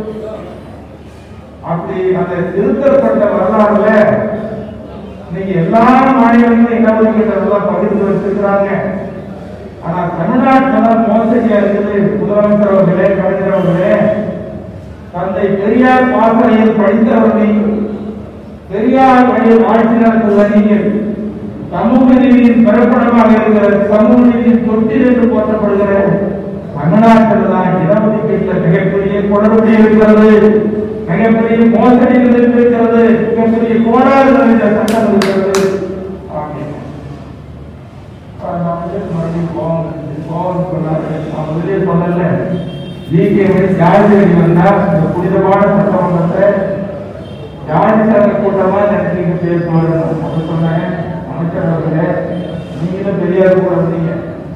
அப்படி அந்த திருத்தப்பட்ட வரலாறுல இன்னைக்கு எல்லா மாநிலங்களும் இடஒதுக்கீடு பகிர்ந்து வச்சிருக்கிறாங்க ஆனா தமிழ்நாட்டுல தான் மோசடியா இருக்குது முதலமைச்சர் அவர்களே கலைஞர் அவர்களே தந்தை பெரியார் பாசறையில் படித்தவர்கள் பெரியார் வழியில் ஆட்சி நடத்துவ நீங்கள் சமூக நீதியின் பிறப்பிடமாக இருக்கிற சமூக நீதியின் தொட்டில் என்று போற்றப்படுகிற தமிழ்நாட்டில் தான் இடஒதுக்கீட்டில் மிகப்பெரிய குளறுபடி இருக்கிறது மிகப்பெரிய மோசடிகள் இருக்கிறது மிகப்பெரிய கோளாறுகள் இந்த சட்டம் இருக்கிறது அப்படின்னு. நான் வந்து மறுபடியும் கோவம் வந்துச்சு. கோவம் சொன்னாரு. நான் முதல்லயே சொன்னேன்ல, DK வை ஜாதிவெறி வந்தா இந்த புனிதமான சட்டமன்றத்தை ஜாதி சங்க கூட்டமா நினைச்சீங்க பேசுவாரு அப்ப சொன்னேன் அமைச்சர் அவர்களே நீங்களும் பெரியார் கூட வந்தீங்க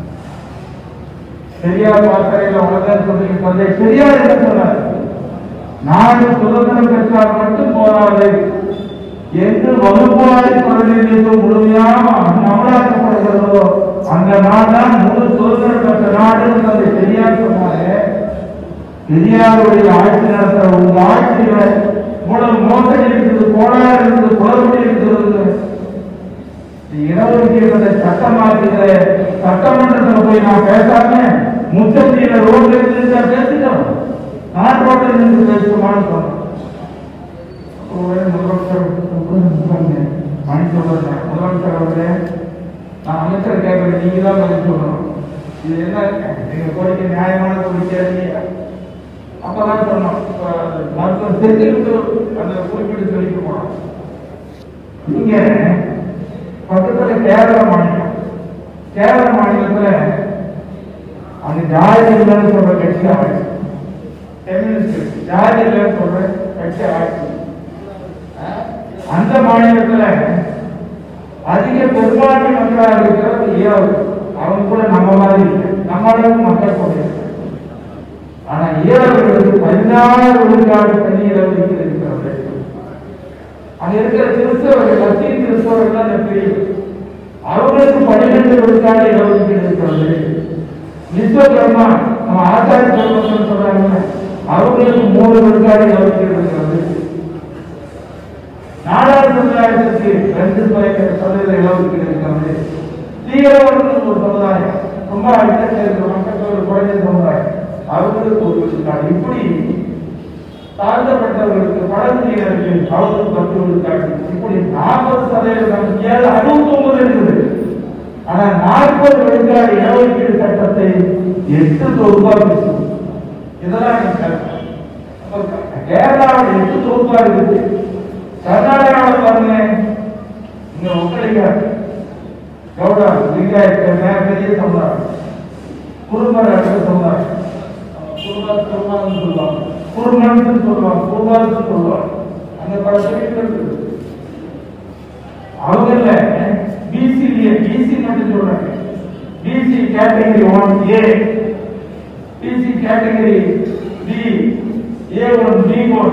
பெரியார் பாசறையில் உலகம் சொன்னீங்க தந்தை பெரியார் என்ன சொன்னார் நாடு சுதந்திரம் பெற்றால் மட்டும் போராது என்று வகுப்பாரி பிரதிநிதித்துவம் முழுமையாக அமலாக்கப்படுகிறதோ அந்த நாடுதான் முழு சுதந்திரம் பெற்ற நாடு தந்தை பெரியார் சொன்னாரு பெரியாருடைய ஆட்சி நடத்துற உங்க ஆட்சியில இவ்வளவு மோசடி இருக்குது கோளாறு இருக்குது குளறுபடி இருக்குது இடஒதுக்கீடு சட்டமாக்குகிற சட்டமன்றத்தில் போய் நான் பேசாம முச்சந்தியில ரோட்ல இருந்து பேசிட்டோம் நான் ரோட்ல இருந்து பேசுமான்னு சொன்னேன் ஒருவேளை முதலமைச்சர் கூப்பிடுங்க. மணி சொல்றேன் முதலமைச்சர் அவர்களே நான் அமைச்சர் கேட்கறேன் நீங்க தான் பதில் சொல்லணும் இது என்ன எங்க கோரிக்கை நியாயமான கோரிக்கை இல்லையா அப்பதான் சொன்னோம் இப்ப அது மருத்துவம் தெரிஞ்சுக்கிட்டு அந்த குறிப்பிட்டு சொல்லிட்டு போனோம் இங்க பக்கத்துல கேரள மாநிலம் கேரள மாநிலத்துல அந்த ஜாதி இல்லைன்னு சொல்ற கட்சி ஆட்சி கம்யூனிஸ்ட் கட்சி. ஜாதி இல்லைன்னு சொல்ற கட்சி ஆட்சி அஹ், அந்த மாநிலத்துல அதிக பெரும்பான்மை மக்களாக இருக்கிறது ஈரோடு அவங்க கூட நம்ம மாதிரி இல்லை நம்ம அளவுக்கு மக்கள் தொகை இருக்கு. ஆனா ஈரோடுகளுக்கு பதினாறு விழுக்காடு தனி இடஒதுக்கீடு இருக்கிறது அங்க இருக்கிற கிறிஸ்தவர்கள் லட்சிய கிறிஸ்தவர்கள் தான் எனக்கு தெரியும் அவங்களுக்கு பன்னிரெண்டு விழுக்காடு இடஒதுக்கீடு இருக்கிறது விஸ்வகர்மா நம்ம ஆச்சாரிய தர்மத்தில் சொல்றாங்க அவங்களுக்கு மூணு விழுக்காடு இடஒதுக்கீடு இருக்கிறது நாடாளு சமுதாயத்திற்கு ரெண்டு சதவீத சதவீத இடஒதுக்கீடு இருக்கிறது தீவிரவாதத்துக்கு ஒரு சமுதாயம் ரொம்ப அடிக்கடி இருக்கிற மக்களுக்கு ஒரு குறைந்த சமுதாயம் அவங்களுக்கு ஒரு விழுக்காடு இப்படி தாழ்த்தப்பட்டவர்களுக்கு பழங்குடியினருக்கு அவர்களுக்கு பத்து விழுக்காடு இப்படி நாற்பது சதவீதம் ஏழு அறுபத்தி ஒன்பது இருக்குது ஆனா நாற்பது விழுக்காடு இடஒதுக்கீடு சட்டத்தை எட்டு தொகுப்பா பேசும் இதெல்லாம் எனக்கு கருத்து. அப்ப கேரளாவில் எட்டு தொகுப்பா இருக்குது கர்நாடகாவில் பாருங்க இங்க ஒக்கலிக்கார் கவுடா லிங்காயத்து பெரிய சமுதாயம் குடும்பம் அடுத்த சமுதாயம் குடும்ப குடும்பம்னு சொல்லுவாங்க குடும்பம்னு சொல்லுவாங்க குடும்பம்னு சொல்லுவாங்க அந்த பல சொல்லிட்டு இருக்குது அவங்கள பிசிலேயே பிசி மட்டும் சொல்றாங்க BC category one A BC category B A one B one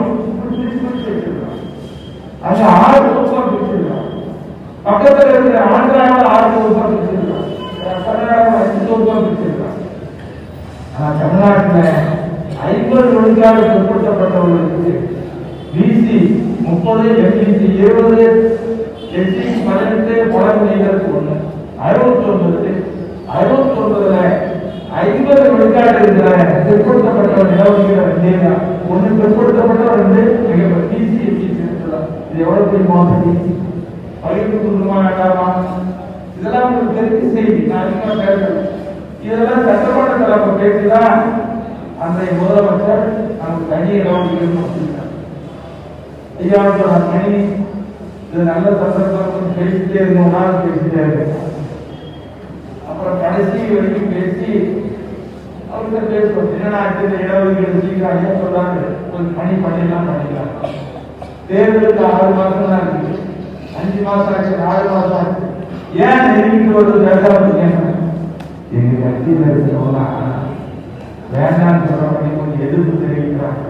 அது ஆறு வருஷம் பிடிச்சிருக்கான் பக்கத்துல இருக்கிற ஆந்திராவில் ஆறு வருஷம் பிடிச்சிருக்கான் கர்நாடகாவில் அஞ்சு வருஷம் பிடிச்சிருக்கான் ஆனா தமிழ்நாட்டுல ஐம்பது விழுக்காடு பிற்படுத்தப்பட்டவர்களுக்கு பிசி முப்பது எம்பிசி இருபது எஸ்சி பதினெட்டு பழங்குடியினருக்கு ஒண்ணு அறுபத்தி ஒன்பது அறுபத்தி ஒன்பதுல ஐம்பது விழுக்காடு இருக்கிற பிற்படுத்தப்பட்டவர் இடஒதுக்கீடு ரெண்டே தான் ஒண்ணு பிற்படுத்தப்பட்டவர் ரெண்டு பிசி எம்பிசி இருக்கலாம் இது எவ்வளவு பெரிய மோசடி பகிர்ந்து கொள்ளுமா வேண்டாமா இதெல்லாம் உங்களுக்கு தெரிஞ்ச செய்தி நான் அதிகமா பேசுறேன் இதெல்லாம் சட்டமன்றத்தில் நம்ம பேசிதான் அன்றைய முதலமைச்சர் நமக்கு தனி இடம் சொல்லிட்டார் ஐயாவுக்கு நான் தனி இது நல்ல சந்தர்ப்பம் பேசிட்டே இருந்தோம்னா பேசிட்டே இருக்கேன் அப்புறம் கடைசி வரைக்கும் பேசி அவர்கிட்ட பேசுவோம் என்னடா இந்த இடஒதுக்கீடு சீக்கிரம் ஐயா சொல்றாங்க ஒரு பணி பண்ணிடலாம் பண்ணிக்கலாம் தேர்தலுக்கு ஆறு மாசம் தான் இருக்கு அஞ்சு மாசம் ஆச்சு ஆறு மாசம் ஆச்சு ஏன் நெருங்கிட்டு வருது பேசாம இருக்கேன் எங்க கட்சியில் இருக்கிறவங்களாம் வேண்டாம்னு சொல்றவங்க கொஞ்சம் எதிர்ப்பு தெரிவிக்கிறாங்க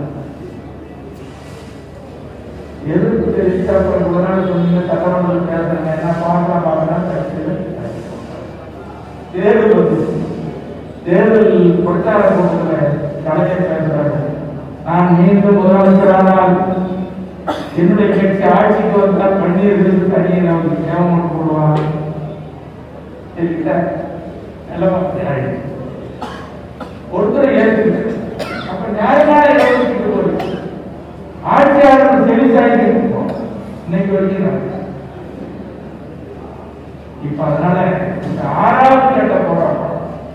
எதிர்ப்பு தெரிவித்தா அப்புறம் ஒரு நாள் சொன்னீங்க சட்டமன்றத்தில் பேசுறேன் என்ன பார்க்கலாம் பார்க்கலாம் கட்சியில் தேர்தல் வந்து தேர்தல் பிரச்சார கூட்டத்தில் கலைஞர் பேசுறாரு நான் மீண்டும் முதலமைச்சரானால் என்னுடைய கட்சி ஆட்சிக்கு வந்தால் பன்னீர் தனியை நமக்கு கேவலம் போடுவான் சரிங்களா நல்லவா ஆயிடுச்சு ஒருத்தர் ஏற்றுக்கு அப்ப நியாயமான இடத்துக்கு போகுது ஆட்சியாளர் செவிசாய்க்கு இருக்கும் இன்னைக்கு வரைக்கும் நடக்குது. இப்ப அதனால இந்த ஆறாவது கட்ட போராட்டம்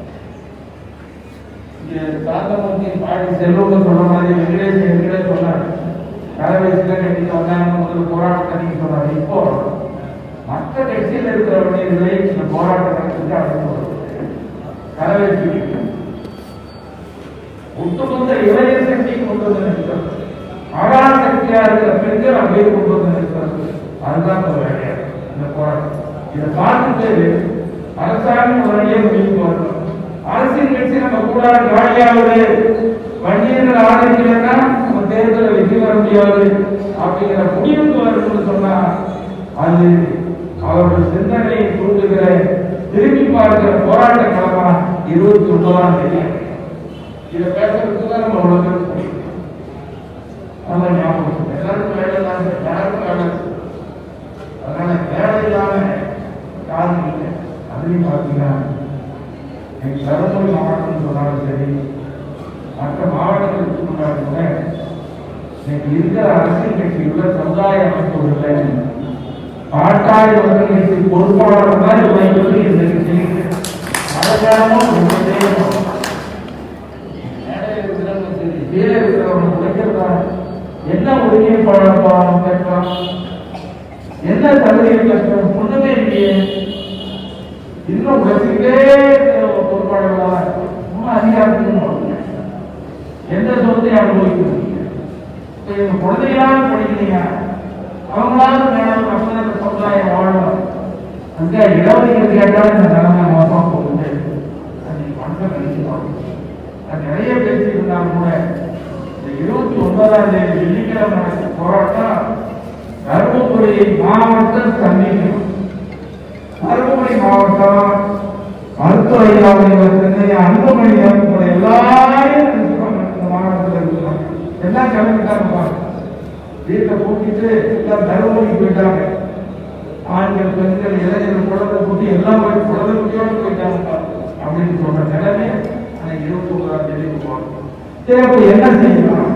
இங்க சாந்தமூர்த்தி பாடி செல்வங்க சொல்ற மாதிரி வெங்கடேஷ் ஏற்கனவே சொன்னார் கரவேசில கட்டிட்டு வந்தாங்க முதல்ல போராட்டம் கட்டிட்டு சொன்னார் இப்போ மற்ற கட்சியில் இருக்கிறவர்களை இந்த போராட்டம் நடத்துக்கு அழைப்பு கரவேசி ஒட்டுமொத்த இளைய சக்தி கொண்டு வந்து நிற்கிறது மகான சக்தியா இருக்கிற பெண்கள் அப்படியே கொண்டு வந்து நிற்கிறது அதுதான் இந்த வேலையா இந்த போராட்டம் இதை பார்த்துட்டு அரசாங்கம் உடனே முடிவுக்கு வரணும் அரசியல் கட்சி நம்ம கூட காலியாவது வண்டியர்கள் ஆதரிக்கலைன்னா நம்ம தேர்தலில் வெற்றி பெற முடியாது அப்படிங்கிற முடிவுக்கு வரணும்னு சொன்னா அது அவர்கள் சிந்தனையை தூண்டுகிற திரும்பி பார்க்கிற போராட்ட களமா இருபத்தி ஒன்பதாம் தேதி இதை பேசுறதுக்கு தான் நம்ம இவ்வளவு பேர் கூடியிருக்கோம். நல்லா ஞாபகம் வச்சுக்கோங்க. எல்லாருக்கும் வேலை இல்லாம யாருக்கும் வேலை இருக்கு. அதனால வேலை இல்லாம யாரும் இல்லை அதுலயும் பாத்தீங்கன்னா எங்க தருமபுரி மாவட்டம் சொன்னாலும் சரி மற்ற மாவட்டங்களுக்கு சொன்னாலும் கூட இன்னைக்கு இருக்கிற அரசியல் கட்சியுள்ள சமுதாய அமைப்புகளில் பாட்டாளி மக்கள் கட்சி பொறுப்பாளர் மாதிரி உழைப்பது இந்த கட்சியில் மழைக்காலமும் ரொம்ப தேவை மேலே இருக்கிறவங்க சரி, கீழே இருக்கிறவங்க உழைக்கிறதா? என்ன ஒருங்கிணைப்பாளர் பாவம் கேட்கலாம் என்ன தகுதியில் கஷ்டம் ஒண்ணுமே இல்லையே இன்னும் உழைச்சிக்கிட்டே பொறுப்பாளர்களா இன்னும் அதிகாரத்துக்கு எந்த சொத்தையும் அனுபவிக்கணும் இப்ப இவங்க குழந்தைகளாவது படிக்கிறீங்க அவங்களாவது மேலும் அப்பதான் இந்த சமுதாயம் வாழணும் அங்க இடஒதுக்கீடு கேட்டாலும் இந்த நிலைமை மோசமா போகுது அது பண்ற கணிச்சு அது நிறைய பேசி இருந்தாலும் கூட இந்த இருபத்தி ஒன்பதாம் தேதி வெள்ளிக்கிழமை நடக்கிற போராட்டம் தருமபுரி மாவட்டம் சந்திக்கும் தருமபுரி மாவட்டம் மருத்துவ ஐயாவுடைய சென்னை அன்புமணி கூட எல்லாரையும் நினைச்சுக்கோங்க இந்த மாவட்டத்தில் இருக்கிறோம் எல்லாம் கிளம்பிட்டாங்க பாருங்க. வீட்டை கூட்டிட்டு எல்லாம் தருமபுரிக்கு போயிட்டாங்க ஆண்கள் பெண்கள் இளைஞர்கள் குழந்தை குட்டி எல்லாம் போய் குழந்தை குட்டியோடு போயிட்டாங்க பாருங்க. அப்படின்னு சொல்ற நிலைமை அன்னைக்கு இருபத்தி ஒன்பதாம் தேதி போகணும் சரி அப்ப என்ன செய்யலாம்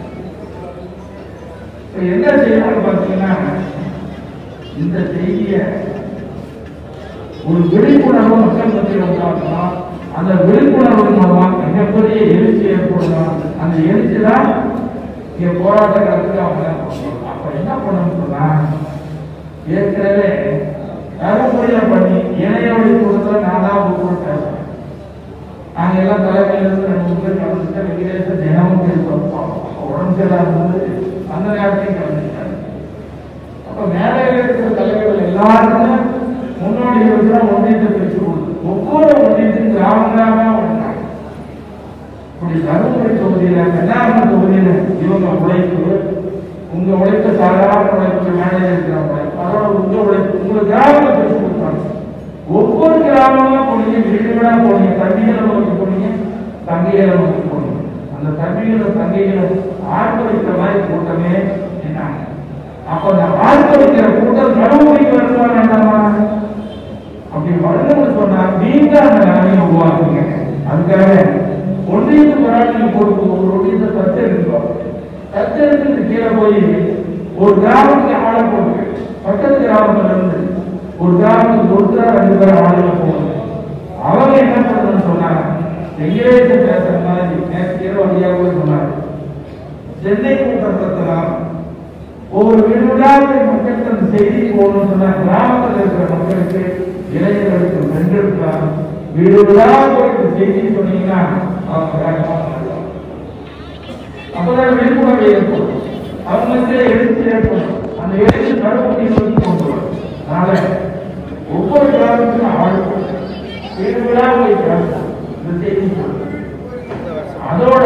இப்ப என்ன செய்யணும்னு பார்த்தீங்கன்னா இந்த செய்தியை ஒரு விழிப்புணர்வு மக்கள் மத்தியில் உண்டாக்கணும் அந்த விழிப்புணர்வு மூலமா மிகப்பெரிய எழுச்சி ஏற்படணும் அந்த எழுச்சி தான் இங்க போராட்ட காலத்துக்கு அவங்க கொண்டு வரணும். அப்ப என்ன பண்ணணும்னு சொன்னா ஏற்கனவே தருமபுரியில பண்ணி இணையவழி கூடத்துல நான் தான் உங்க கூட பேசுறேன் நாங்க எல்லாம் தலைமையில இருந்து ரெண்டு மூணு பேர் கலந்துட்டு வெங்கடேச தினமும் பேசுவோம் அப்ப உடம்பு சரியில்லாம இருந்தது அந்த நேரத்தையும் கலந்துட்டாங்க அப்ப மேலையில இருக்கிற தலைவர்கள் எல்லாருக்குமே முன்னோடி இருக்கிற ஒன்றியத்தை பிரிச்சு கொடுத்து ஒவ்வொரு ஒன்றியத்தையும் கிராம கிராமமா வந்தாங்க இப்படி தருமபுரி தொகுதியில கன்னியாகுமரி தொகுதியில இவங்க உழைப்பு உங்க உழைப்பு சாதாரண உழைப்பு மேடையில் இருக்கிற உழைப்பு அதோட உங்க உழைப்பு உங்க கிராமத்தை பிரிச்சு கொடுத்தாங்க ஒவ்வொரு கிராமமா போனீங்க வீடு வீடா போனீங்க தம்பிகளை நோக்கி போனீங்க தங்கைகளை நோக்கி போனீங்க அந்த தம்பிகளும் தங்கைகளும் ஆர்ப்பரிக்கிற மாதிரி கூட்டமே என்னாங்க அப்ப அந்த ஆர்ப்பரிக்கிற கூட்டம் தருமபுரிக்கு வருமா வேண்டாமா அப்படி வரணும்னு சொன்னா நீங்க அந்த நிலைமையை உருவாக்குங்க அதுக்காக ஒன்றியத்து போராட்டி போட்டு ஒரு ஒன்றியத்தை தத்து எடுக்கிறோம் தத்து எடுத்துட்டு கீழே போய் ஒரு கிராமத்துக்கு ஆளை போட்டு பக்கத்து கிராமத்துல இருந்து ஒரு கிராமத்துக்கு ஒருத்தரா ரெண்டு பேரும் ஆளுங்க போகணும் அவங்க என்ன பண்ணணும்னு சொன்னாங்க வெங்கடேச பேசுற மாதிரி நேற்று இரவு வழியாக சொன்னாங்க சென்னை கூட்டத்தலாம் ஒவ்வொரு வீடுகளாக மக்களுக்கு அந்த செய்தி போகணும்னு சொன்னா கிராமத்தில் இருக்கிற மக்களுக்கு இளைஞர்களுக்கு பெண்களுக்கு வீடுகளாக போய் இந்த செய்தி சொன்னீங்கன்னா அவங்க வேகமா மாறுவாங்க. அப்பதான் விழிப்புணர்வு ஏற்படும் அவங்களுக்கு எழுச்சி ஏற்படும் அந்த எழுச்சி தடுப்பூசி நோக்கி கொண்டு வரும் அதனால ஒவ்வொரு கிராமத்துக்கும் ஆள் வீடு வீடா போய் பேசணும் இந்த செய்தி சொல்றேன். அதோட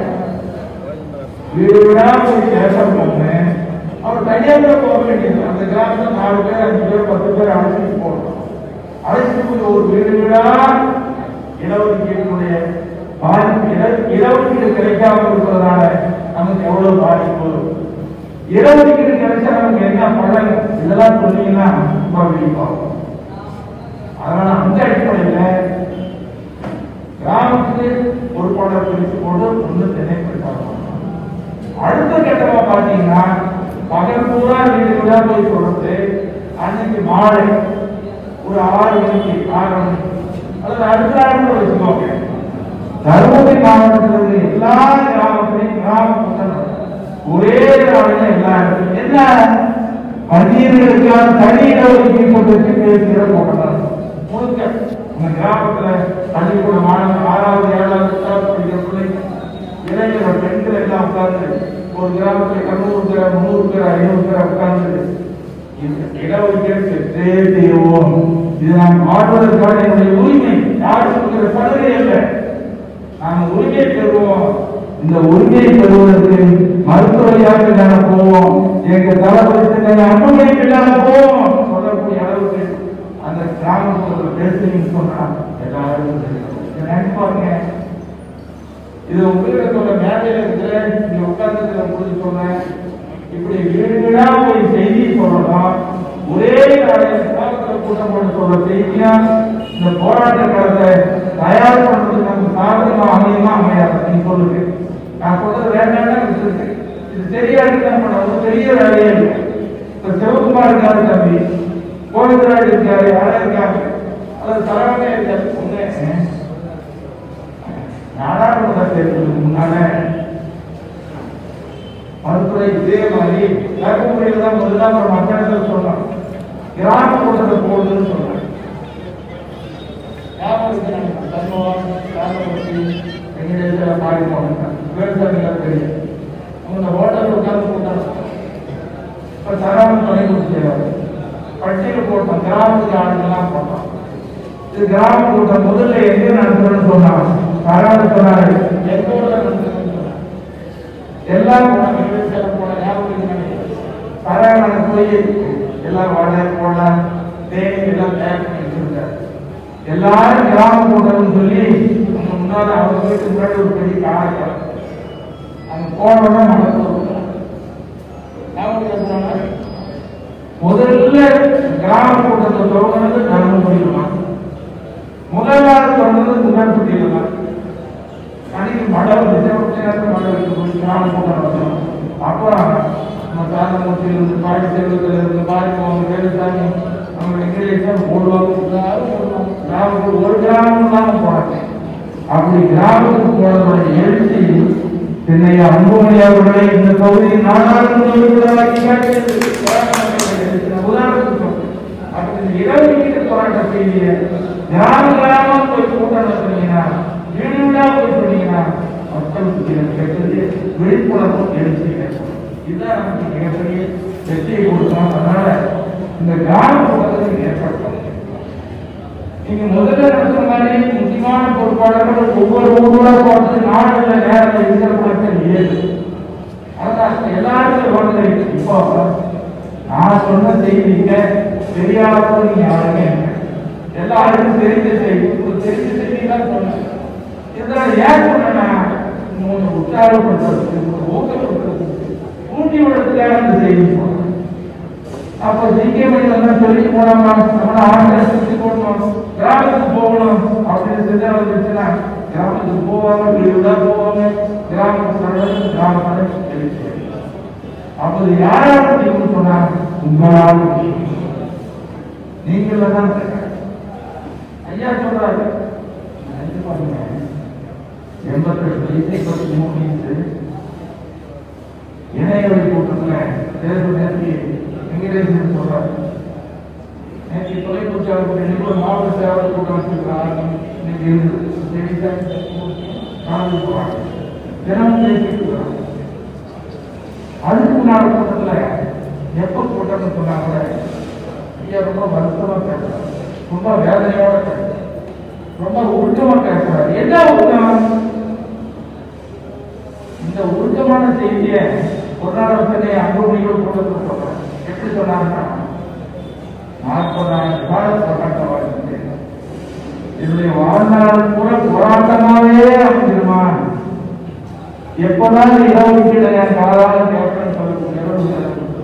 வீடு வீடா போய் பேசணும்னு அவர் தனியாக போக வேண்டியது அந்த கிராமத்துல நாலு பேர் அஞ்சு பேர் பத்து பேர் அழைச்சிட்டு போகணும் அழைச்சிட்டு போய் ஒரு வீடு வீடா இடஒதுக்கீடுடைய பாதிப்பு இட- இடஒதுக்கீடு கிடைக்காம இருப்பதனால நமக்கு எவ்வளவு பாதிப்பு இடஒதுக்கீடு கிடைச்சா நமக்கு என்ன பலன் இதெல்லாம் சொன்னீங்கன்னா ரொம்ப விழிப்பாகும் அதனால அந்த அடிப்படையில கிராமத்துக்கு ஒரு பாடல் பிரித்து கொண்டு ஒன்று தென்னைப்படுத்தாங்க அடுத்த கட்டமா பாத்தீங்கன்னா பகல் பூரா வீடு வீடா போய் சொல்றது அன்னைக்கு மாலை ஒரு ஆறு மணிக்கு ஆறு மணிக்கு அல்லது அடுத்த நாள் கூட வச்சுக்கோங்க தருமபுரி மாவட்டத்தில் இருக்க எல்லா கிராமத்திலையும் கிராம கூட்டம் ஒரே நாளில் எல்லா இடத்துலையும் என்ன மனிதர்களுக்கான தனி இடஒதுக்கீடு சொல்றதுக்கு பேசுகிற கூட்டம் தான் முழுக்க உங்க கிராமத்துல பள்ளிக்கூட மாணவர்கள் ஆறாவது ஏழாவது எட்டாவது படிக்கிற பிள்ளைங்க இளைஞர்கள் பெண்கள் எல்லாம் உட்கார்ந்து ஒரு கிராமத்துல கண்ணூறு பேர் நூறு பேர் ஐநூறு பேர் உட்கார்ந்து இந்த இடஒதுக்கீடு பெற்றே தீர்வோம் இது நாம் வாழ்வதற்கான என்னுடைய உரிமை யாரும் கொடுக்கிற சலுகை அல்ல நாம் உரிமையை பெறுவோம் இந்த உரிமையை பெறுவதற்கு மருத்துவரையாக நாங்கள் போவோம் எங்க தளபதி அன்புமைக்கு நாங்கள் போவோம் சொல்லக்கூடிய அளவுக்கு அந்த கிராமத்தில் பேசுறீங்கன்னு சொன்னா எல்லாரும் நினைப்பாங்க இது உங்ககிட்ட சொல்ல மேடையில இருக்கிற நீங்க உட்கார்ந்து உங்களுக்கு சொன்னேன் இப்படி வீடு வீடா போய் செய்தி சொல்லணும் ஒரே நாளில் கிராமத்தில் கூட்டம் போட்டு சொல்ற செய்தியா இந்த போராட்ட காலத்தை தயார் பண்றது நமக்கு சாதகமா அமையுமா அமையாது நீங்க சொல்லுங்க நான் சொல்றது வேண்டாம்னா விட்டுருக்கேன் இது சரியா என்ன பண்ண ஒரு பெரிய வேலையே இல்லை இப்ப சிவகுமார் இருக்காரு தம்பி கோவிந்தராஜ் இருக்காரு யாரா இருக்காங்க அல்லது தலைவனே இருக்காரு ஒண்ணு நாடாளுமன்ற தேர்தலுக்கு முன்னால மருத்துவரை இதே மாதிரி தர்மபுரியில் தான் முதலாம் மக்களிடத்தில் சொன்னாங்க கிராம கூட்டத்தை போடுதுன்னு சொன்னாங்க ஞாபகம் இருக்கு எனக்கு. தர்மபுரம், ராமபுரத்தி, வெங்கடேஸ்வர பாடி போனாங்க விவசாயிகள் தெரியும் அவங்க ஹோட்டல் உட்கார்ந்து கூட்டம் இப்ப சரவணன் துணை கொடுத்தாரு பட்டியல் போட்டோம் கிராமத்துக்கு ஆளுங்கெல்லாம் போட்டோம் இது கிராம கூட்டம் முதல்ல எங்க நடத்துறேன்னு சொன்னாங்க சரவணன் சொன்னாரு எங்க ஊர்ல நடத்துறேன்னு சொன்னாங்க எல்லாம் போனாங்க விவசாயம் போன ஞாபகம் இருக்கு சரவணன் போய் எல்லாம் வடை போட தேனி எல்லாம் தயார் பண்ணி வச்சிருக்காரு எல்லாரும் கிராம கூட்டம்னு சொல்லி அவங்க முன்னாடி அவங்க வீட்டுக்கு முன்னாடி ஒரு பெரிய காண அங்க போனோம்னா மனசு ஞாபகம் இருக்கிறாங்க முதல்ல கிராம கூட்டத்தை தொடங்கினது தர்மபுரியில் தான் முதல் நாள் தொடர்ந்தது முன்னாடி தான் அன்னைக்கு மழை வந்துச்சு ஒரு நேரத்தில் மழை வந்து போய் கிராம கூட்டம் நடத்தணும் அப்புறம் நம்ம சாதமூர்த்தியில் இருந்து பாடி செல்வத்தில் இருந்து பாடி போவாங்க வேலுசாமி அவங்க வெங்கடேசன் போடுவாங்க எல்லாரும் போடுவாங்க கிராமத்துக்கு ஒரு கிராமம் தான் போனாங்க அப்படி கிராமத்துக்கு போனதோட எழுச்சி சென்னை அன்புமணி அவர்களை இந்த பகுதியில் நாடாளுமன்ற உறுப்பினராக்கி காட்டியது உதாரணத்துக்கு சொல்றேன். அப்ப இந்த இடஒதுக்கீட்டு போராட்ட செய்தியை கிராம கிராமம் போய் கூட்டம் நடத்துனீங்கன்னா வீடு வீடா போய் சொன்னீங்கன்னா மக்களுக்கு இது கேட்டது விழிப்புணர்வு எழுச்சி ஏற்படும். இதுதான் நமக்கு மிகப்பெரிய வெற்றியை கொடுக்கணும் அதனால இந்த கிராம கூட்டத்தை ஏற்படுத்தணும் நீங்க முதல்ல நடத்துற மாதிரி முக்கியமான பொறுப்பாளர்கள் ஒவ்வொரு ஊரோட போறது நாடுல நேரத்தில் இருக்கிற மக்கள் ஏழு அதான் எல்லாருக்கும் வந்து இப்போ நான் சொன்ன செய்திங்க தெரியாத நீங்க யாருமே இல்லை. எல்லாருக்கும் தெரிஞ்ச செய்தி ஒரு தெரிஞ்ச செய்தி தான் சொன்னேன் இதனால ஏன் சொன்னா மூணு உற்சாகப்படுத்துறதுக்கு மூணு ஊக்கப்படுத்துறதுக்கு ஊட்டி விடுறதுக்காக இந்த செய்தி சொன்னேன் அப்ப ஜிகேமணி வந்து சொல்லிட்டு போனாமா நம்ம ஆண்களை சுத்தி போடணும் கிராமத்துக்கு போகணும் அப்படின்னு செஞ்சா வந்துச்சுன்னா கிராமத்துக்கு போவாங்க வீடுதா போவாங்க கிராமத்துக்கு நல்லது கிராமத்துல எழுச்சி அப்போது யாரால முடியும்னு சொன்னா உங்களால் முடியும் நீங்கள தான் ஐயா சொல்றாரு நினைச்சு பாருங்க எண்பத்தெட்டு வயசு இருபத்தி மூணு வயசு இணையவழி கூட்டத்துல தேர்வு நேர்த்தி வெங்கடேசன் சொல்றாரு நேற்று தொலைக்கூச்சாளர் இன்னைக்கு ஒரு மாவட்ட சேவல் கூட்டம் வச்சிருக்கிறாங்க இன்னைக்கு இருந்தது செய்தித்தாள் காணொலி போறாங்க தினமும் பேசிட்டு இருக்கிறாங்க அதுக்கு முன்னாடி கூட்டத்துல எப்ப கூட்டம்னு சொன்னா கூட ஐயா ரொம்ப வருத்தமா பேசுறாங்க ரொம்ப வேதனையோட பேசுறாங்க ரொம்ப உருக்கமா பேசுறாரு என்ன உருக்கம் இந்த உருக்கமான செய்தியை ஒரு நாள் வந்து அன்புமணிகள் கூட சொல்றேன் எப்படி சொன்னாங்கன்னா நாற்பதாயிரம் கால போராட்டம் வாழ்க்கை என்னுடைய வாழ்நாள் கூட போராட்டமாவே அமைஞ்சிருமா எப்பதான் இடஒதுக்கீடு என் காலால கேட்பேன்னு சொல்லக்கூடிய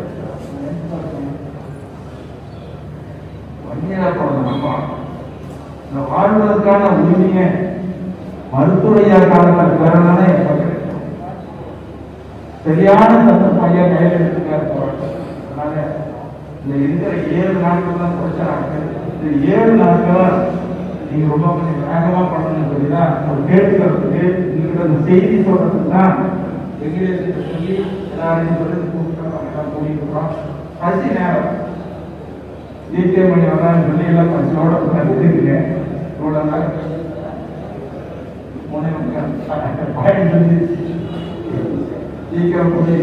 வன்னியரா போனது நம்ம இந்த வாழ்வதற்கான உரிமையை மருத்துவரையா காலத்தில் பெறணும்னா எப்ப கிடைக்கும் சரியான சத்தம் ஐயா கையில் எடுத்துக்காரு போராட்டம் அதனால இந்த இருக்கிற ஏழு நாட்கள் தான் பிரச்சனை இருக்கு. இந்த ஏழு நாட்கள் நீங்க ரொம்ப கொஞ்சம் வேகமா பண்ணணும்னு சொல்லி தான் ஒரு கேட்டுக்கிறதுக்கு உங்ககிட்ட இந்த செய்தி சொல்றதுக்கு தான் வெங்கடேசன் சொல்லி எல்லாரையும் சொல்லி கூப்பிட்டு எல்லாம் கூட்டிட்டு பசி நேரம் ஈகே மணி வந்தான்னு சொல்லி எல்லாம் பசியோட உட்காந்துருக்கீங்க இவ்வளோ நாள் மூணே முக்கால் பாயிண்ட் வந்து சீக்கிரம் போய்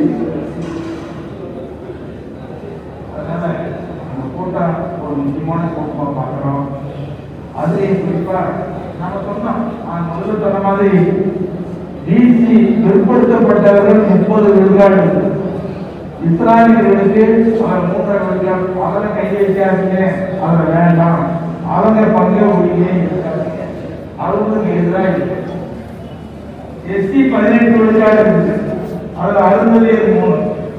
அதனால அந்த கூட்டம் ஒரு முக்கியமான கூட்டமா பார்க்கிறோம் அதுலயும் குறிப்பா நாம சொன்னோம் நான் முதல்ல சொன்ன மாதிரி டிசி பிற்படுத்தப்பட்டவர்கள் முப்பது விழுக்காடு இஸ்ராயலியர்களுக்கு அவர் மூன்றரை விழுக்காடு அதில் கை வைக்காதீங்க அதில் வேண்டாம் அவங்க பங்கு ஒழிங்க அவங்களுக்கு எதிராக எஸ்சி பதினெட்டு விழுக்காடு இருக்கு அதுல அறுபதே மூணு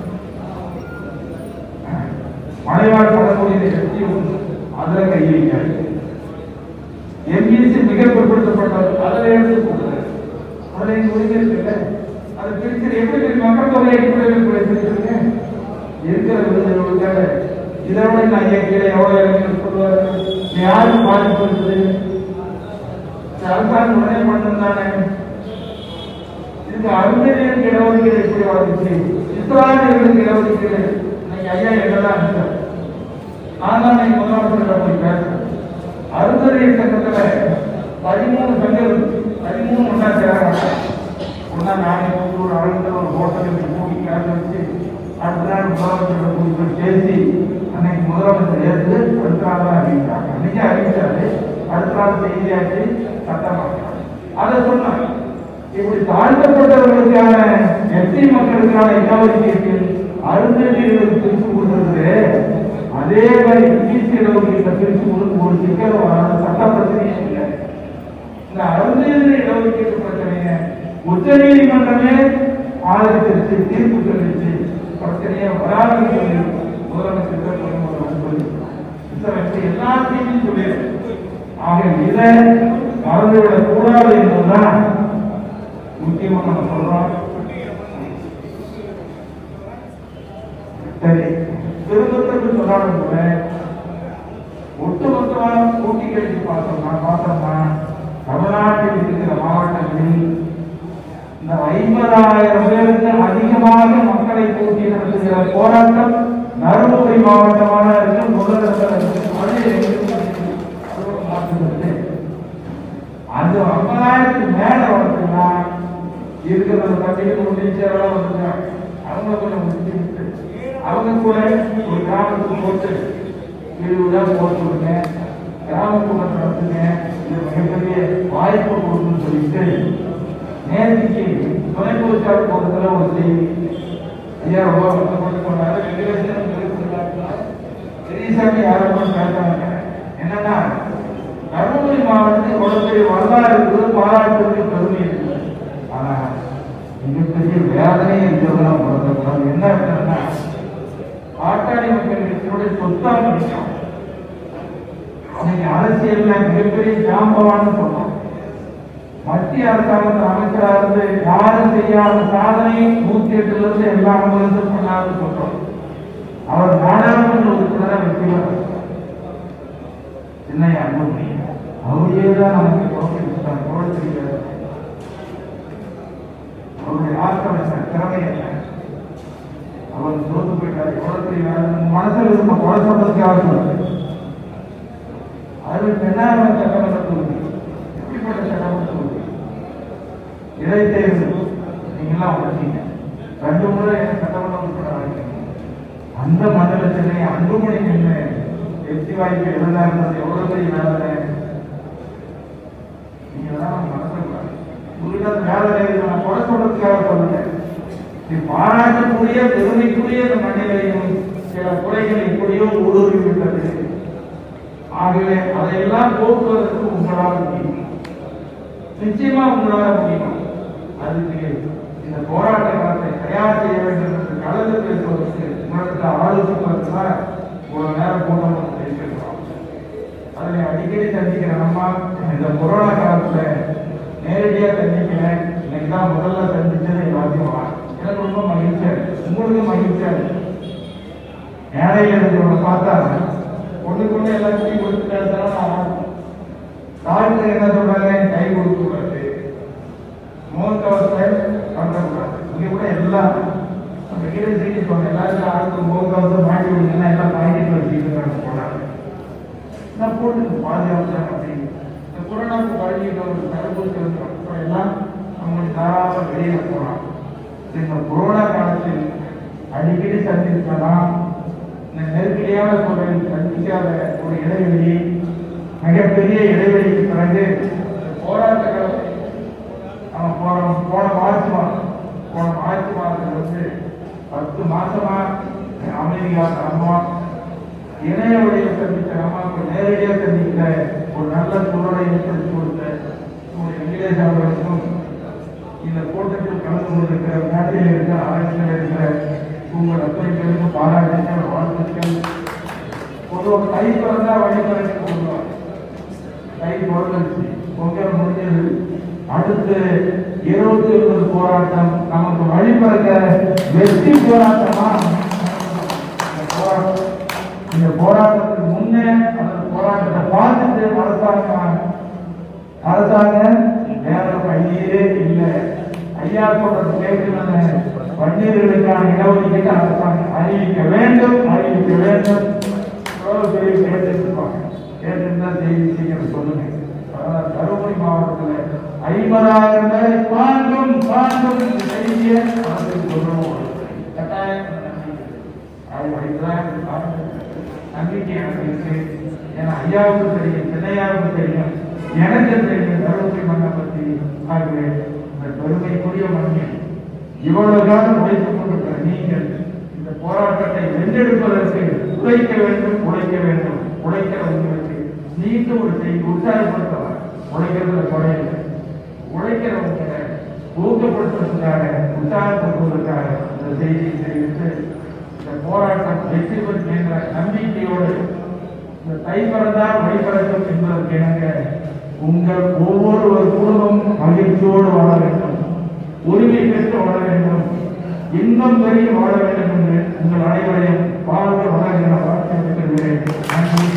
மலைவாழ் பழங்குடியின எஸ்சி ஒன்று அதுல கை வைக்காது எம்பிஎஸ்சி மிக பிற்படுத்தப்பட்டவர் அதுல எடுத்து கொடுக்குறது அதுல எங்க உரிமை இருக்குல்ல அது பிரிச்சு எப்படி தெரியும் மக்கள் தொகை அடிப்படையில் பிரிச்சிருக்கீங்க இருக்கிற விருதுகளுக்காக இதை விட இந்த ஐயா கீழே எவ்வளவு இளைஞர்கள் சொல்லுவாரு யாருக்கு பாதிப்பு இருக்குது இந்த அரசாங்கம் உடனே பண்ணணும் தானே இதுக்கு அருந்ததியருக்கு இடஒதுக்கீடு எப்படி வந்துச்சு இஸ்லாமியர்களுக்கு இடஒதுக்கீடு இன்னைக்கு ஐயா எங்கெல்லாம் இருந்தார் நான் தான் இன்னைக்கு முதலமைச்சர் போய் பேசுறேன் அருந்ததியர் சங்கத்துல பதிமூணு சங்கம் பதிமூணு ஒன்றா சேராங்க ஒன்றா நானே ஒரு அழுந்த ஒரு ஹோட்டலுக்கு கூடி கேஸ் வச்சு அடுத்த நாள் முதலமைச்சர் கூடி போய் பேசி அன்னைக்கு முதலமைச்சர் ஏற்று அடுத்த நாள் தான் அறிவித்தாங்க அன்னைக்கு அறிவிச்சாரு அடுத்த நாள் செய்தியாச்சு சட்டமாக்கினாங்க அதை சொன்னாங்க இப்படி தாழ்த்தப்பட்டவர்களுக்கான எஸ்சி மக்களுக்கான இடஒதுக்கீடு அருந்ததியர்களுக்கு பிரிச்சு கொடுக்கிறது அதே மாதிரி பிசி இடஒதுக்கீட்டை பிரிச்சு கொடுக்கும் ஒரு சிக்கல் வராத சட்ட பிரச்சனையே இல்லை இந்த அருந்ததியர் இடஒதுக்கீட்டு பிரச்சனையை உச்ச நீதிமன்றமே ஆதரிச்சிருச்சு தீர்ப்பு சொல்லிச்சு பிரச்சனையை வராதுன்னு சொல்லி முதலமைச்சர் சொல்லி எல்லாத்தையுமே சொல்லியிருக்கு ஆக இதை மறந்துவிடக் கூடாது என்பதுதான் முக்கியமா நம்ம சொல்றோம் சரி திருத்தத்துக்கு சொன்னாலும் கூட ஒட்டுமொத்தமா கூட்டி கழிச்சு பார்த்தோம்னா பார்த்தோம்னா தமிழ்நாட்டில் இருக்கிற மாவட்டங்களில் இந்த ஐம்பதாயிரம் பேருக்கு அதிகமாக மக்களை கூட்டி நடத்துகிற போராட்டம் தருமபுரி மாவட்டமாக இருக்கு முதலிடத்தில் இருக்கு அது எங்களுக்கு அது மாற்றுகிறது அது ஐம்பதாயிரத்துக்கு மேல வரணும்னா இருக்கிறத பட்டியல் முடிச்சவெல்லாம் வந்துட்டாங்க அவங்க கொஞ்சம் முடிச்சு விட்டு அவங்க கூட ஒரு கிராமத்துக்கு போட்டு இருபதா போட்டு விடுங்க கிராமப்புற நடத்துங்க இது மிகப்பெரிய வாய்ப்பு கொடுக்குன்னு சொல்லிட்டு நேரடிக்கு துணை பொதுச்சாளர் போகிறதுல ஒரு செய்தி ஐயா ரொம்ப வருத்தப்பட்டு கொண்டாரு வெங்கடேசன் பெரியசாமி யாரும் பேசுறாங்க என்னன்னா தருமபுரி மாவட்டத்தில் குழந்தை வரலாறு இருக்குது பாராட்டுக்கு பெருமை இருக்குது ஆனா மிகப்பெரிய வேதனை இருக்கிறதெல்லாம் பிறந்தக்கூடாது என்ன இருக்குன்னா பாட்டாளி மக்கள் கட்சியோட சொத்தா பிடிக்கும் இன்னைக்கு அரசியல்ல மிகப்பெரிய ஜாம்பவான்னு சொன்னோம் மத்திய அரசாங்கத்தில் அமைச்சராக இருந்து யாரும் செய்யாத சாதனை நூத்தி எட்டுல இருந்து எல்லா அனுபவத்தும் பண்ணாருன்னு சொல்றோம் அவர் நாடாளுமன்ற உறுப்பினராக வெற்றி பெறார் என்ன அன்பு அவரே தான் நமக்கு தோற்கடிச்சார் தோழ தெரியாது அவருடைய ஆக்கம் என்ன திறமை என்ன அவர் தோத்து போயிட்டார் எவ்வளவு பெரிய வேலை மனசுல இருந்த கொலை சொல்றதுக்காக சொல்லுங்க அது பெண்ணாக சட்டமன்ற தொகுதி எப்படிப்பட்ட சட்டமன்ற தொகுதி இடைத்தேர்தல் நீங்களாம் வளர்த்தீங்க ரெண்டு முறை என்ன சட்டமன்ற உறுப்பினர் ஆகிட்டீங்க அந்த மண்டலத்திலே அன்புமணி நின்று வெற்றி வாய்ப்பு எவ்வளவு இருந்தது எவ்வளவு பெரிய வேதனை அதெல்லாம் மறந்துடக்கூடாது உங்ககிட்ட அந்த வேலை நேரத்தில் நான் குறை சொல்றதுக்காக சொல்லுங்க இது பாராட்டக்கூடிய பெருமைக்குரிய இந்த மண்ணிலையும் சில குறைகள் எப்படியோ ஊடுருவி விட்டது ஆகவே அதையெல்லாம் போக்குவதற்கு உங்களால் முடியும் நிச்சயமா உங்களால் முடியும் அதுக்கு இந்த போராட்ட காலத்தை தயார் செய்ய வேண்டும் என்று கலந்து பேசுவதற்கு உங்களுக்கு ஆலோசிப்பதற்கு தான் ஒரு நேரம் கூட்டம் வந்து பேசியிருக்கிறோம் அதில் அடிக்கடி சந்திக்கிற நம்ம இந்த கொரோனா காலத்துல நேரடியா சந்திக்கல இன்னைக்கு தான் முதல்ல சந்திச்சது எல்லாத்தையும் எனக்கு ரொம்ப மகிழ்ச்சியா இருக்கு உங்களுக்கு மகிழ்ச்சியா இருக்கு மேடையில் இருக்கிறவங்க பார்த்தா ஒண்ணுக்கு ஒண்ணு எல்லாம் கை கொடுத்துட்டாரு டாக்டர் என்ன சொல்றாங்க கை கொடுக்கூடாது முகக்கவசத்தை பண்ணக்கூடாது இங்க கூட எல்லாம் வெளியே செய்தி சொன்ன எல்லாருக்கும் ஆளுக்கு முகக்கவசம் மாட்டி விடுங்கன்னா எல்லாம் பாக்கெட் வச்சுக்கிறாங்க போனாங்க நான் போட்டு பாதுகாப்பு அப்படின்னு இந்த கொரோனாவுக்கு பழகிட்ட ஒரு தடுப்பூசி வந்து அப்புறம் எல்லாம் அவங்க தாராள வெளியில போறாங்க இந்த கொரோனா காலத்தில் அடிக்கடி சந்திக்கலாம் இந்த நெருக்கடியான சூழலில் சந்திக்காத ஒரு இடைவெளி மிகப்பெரிய இடைவெளிக்கு பிறகு இந்த போராட்ட காலத்தில் அவன் போன போன மார்ச் மாதம் போன மார்ச் மாதத்துல வந்து பத்து மாசமா அமெரிக்கா நம்ம இணைய வழியை சந்தித்த நம்ம நேரடியாக சந்திக்கிற ஒரு நல்ல சூழலை ஏற்படுத்தி கொடுத்த உங்களுடைய வெங்கடேஷ் அவர்களுக்கும் இந்த கூட்டத்தில் கலந்து கொண்டிருக்கிற நாட்டில் இருக்கிற அரசியல் இருக்கிற உங்கள் அத்தனை பேருக்கும் பாராட்டுகள் வாழ்த்துக்கள் பொதுவாக கை பிறந்தா வழிபறக்க கொள்வார் கை பிறந்துச்சு பொங்கல் முடிஞ்சது அடுத்து இருபத்தி ஒன்பது போராட்டம் நமக்கு வழிபறக்க வெற்றி போராட்டமா இந்த போராட்டம் இந்த போராட்டத்துக்கு முன்னே அந்த போராட்டத்தை பார்த்துட்டு அரசாங்கம் அரசாங்கம் வேற கையே இல்லை ஐயா சொல்றது கேட்கணும் பன்னீர்களுக்கான இடஒதுக்கீட்டை அரசாங்கம் அறிவிக்க வேண்டும் அறிவிக்க வேண்டும் எவ்வளவு பெரிய கேட்டுருப்பாங்க கேட்டுருந்தா செய்தி சீக்கிரம் சொல்லுங்க அதாவது தருமபுரி மாவட்டத்தில் ஐம்பதாயிரம் பேரை தாண்டும் தாண்டும் இந்த செய்தியை அரசுக்கு சொல்லணும் கட்டாயம் அது வைத்துதான் நம்பிக்கை எனக்கு இருக்கு ஏன்னா ஐயாவுக்கு தெரியும் சின்னையாவுக்கு தெரியும் எனக்கு தெரியும் தருமபுரி மண்ணை பற்றி ஆகவே இந்த பெருமைக்குரிய மண்ணில் இவ்வளவு காலம் உழைத்துக் கொண்டிருக்கிற நீங்கள் இந்த போராட்டத்தை வென்றெடுப்பதற்கு உழைக்க வேண்டும் உழைக்க வேண்டும் உழைக்கிற உங்களுக்கு நீங்க ஒரு செய்தி உற்சாகப்படுத்தலாம் உழைக்கிறதுல குறையில்லை உழைக்கிறவங்க ஊக்கப்படுத்துவதற்காக உற்சாகப்படுத்துவதற்காக இந்த செய்தியை தெரிவித்து இந்த போராட்டம் வெற்றி பெறும் என்ற நம்பிக்கையோடு இந்த தை பிறந்தால் வழி பிறக்கும் என்பதற்கு இணங்க உங்கள் ஒவ்வொரு ஒரு குடும்பம் மகிழ்ச்சியோடு வாழ வேண்டும் உரிமை பெற்று வாழ வேண்டும் இன்பம் பெரிய வாழ வேண்டும் என்று உங்கள் அனைவரையும் வாழ்க்கை வளர்கிற வாழ்க்கை நன்றி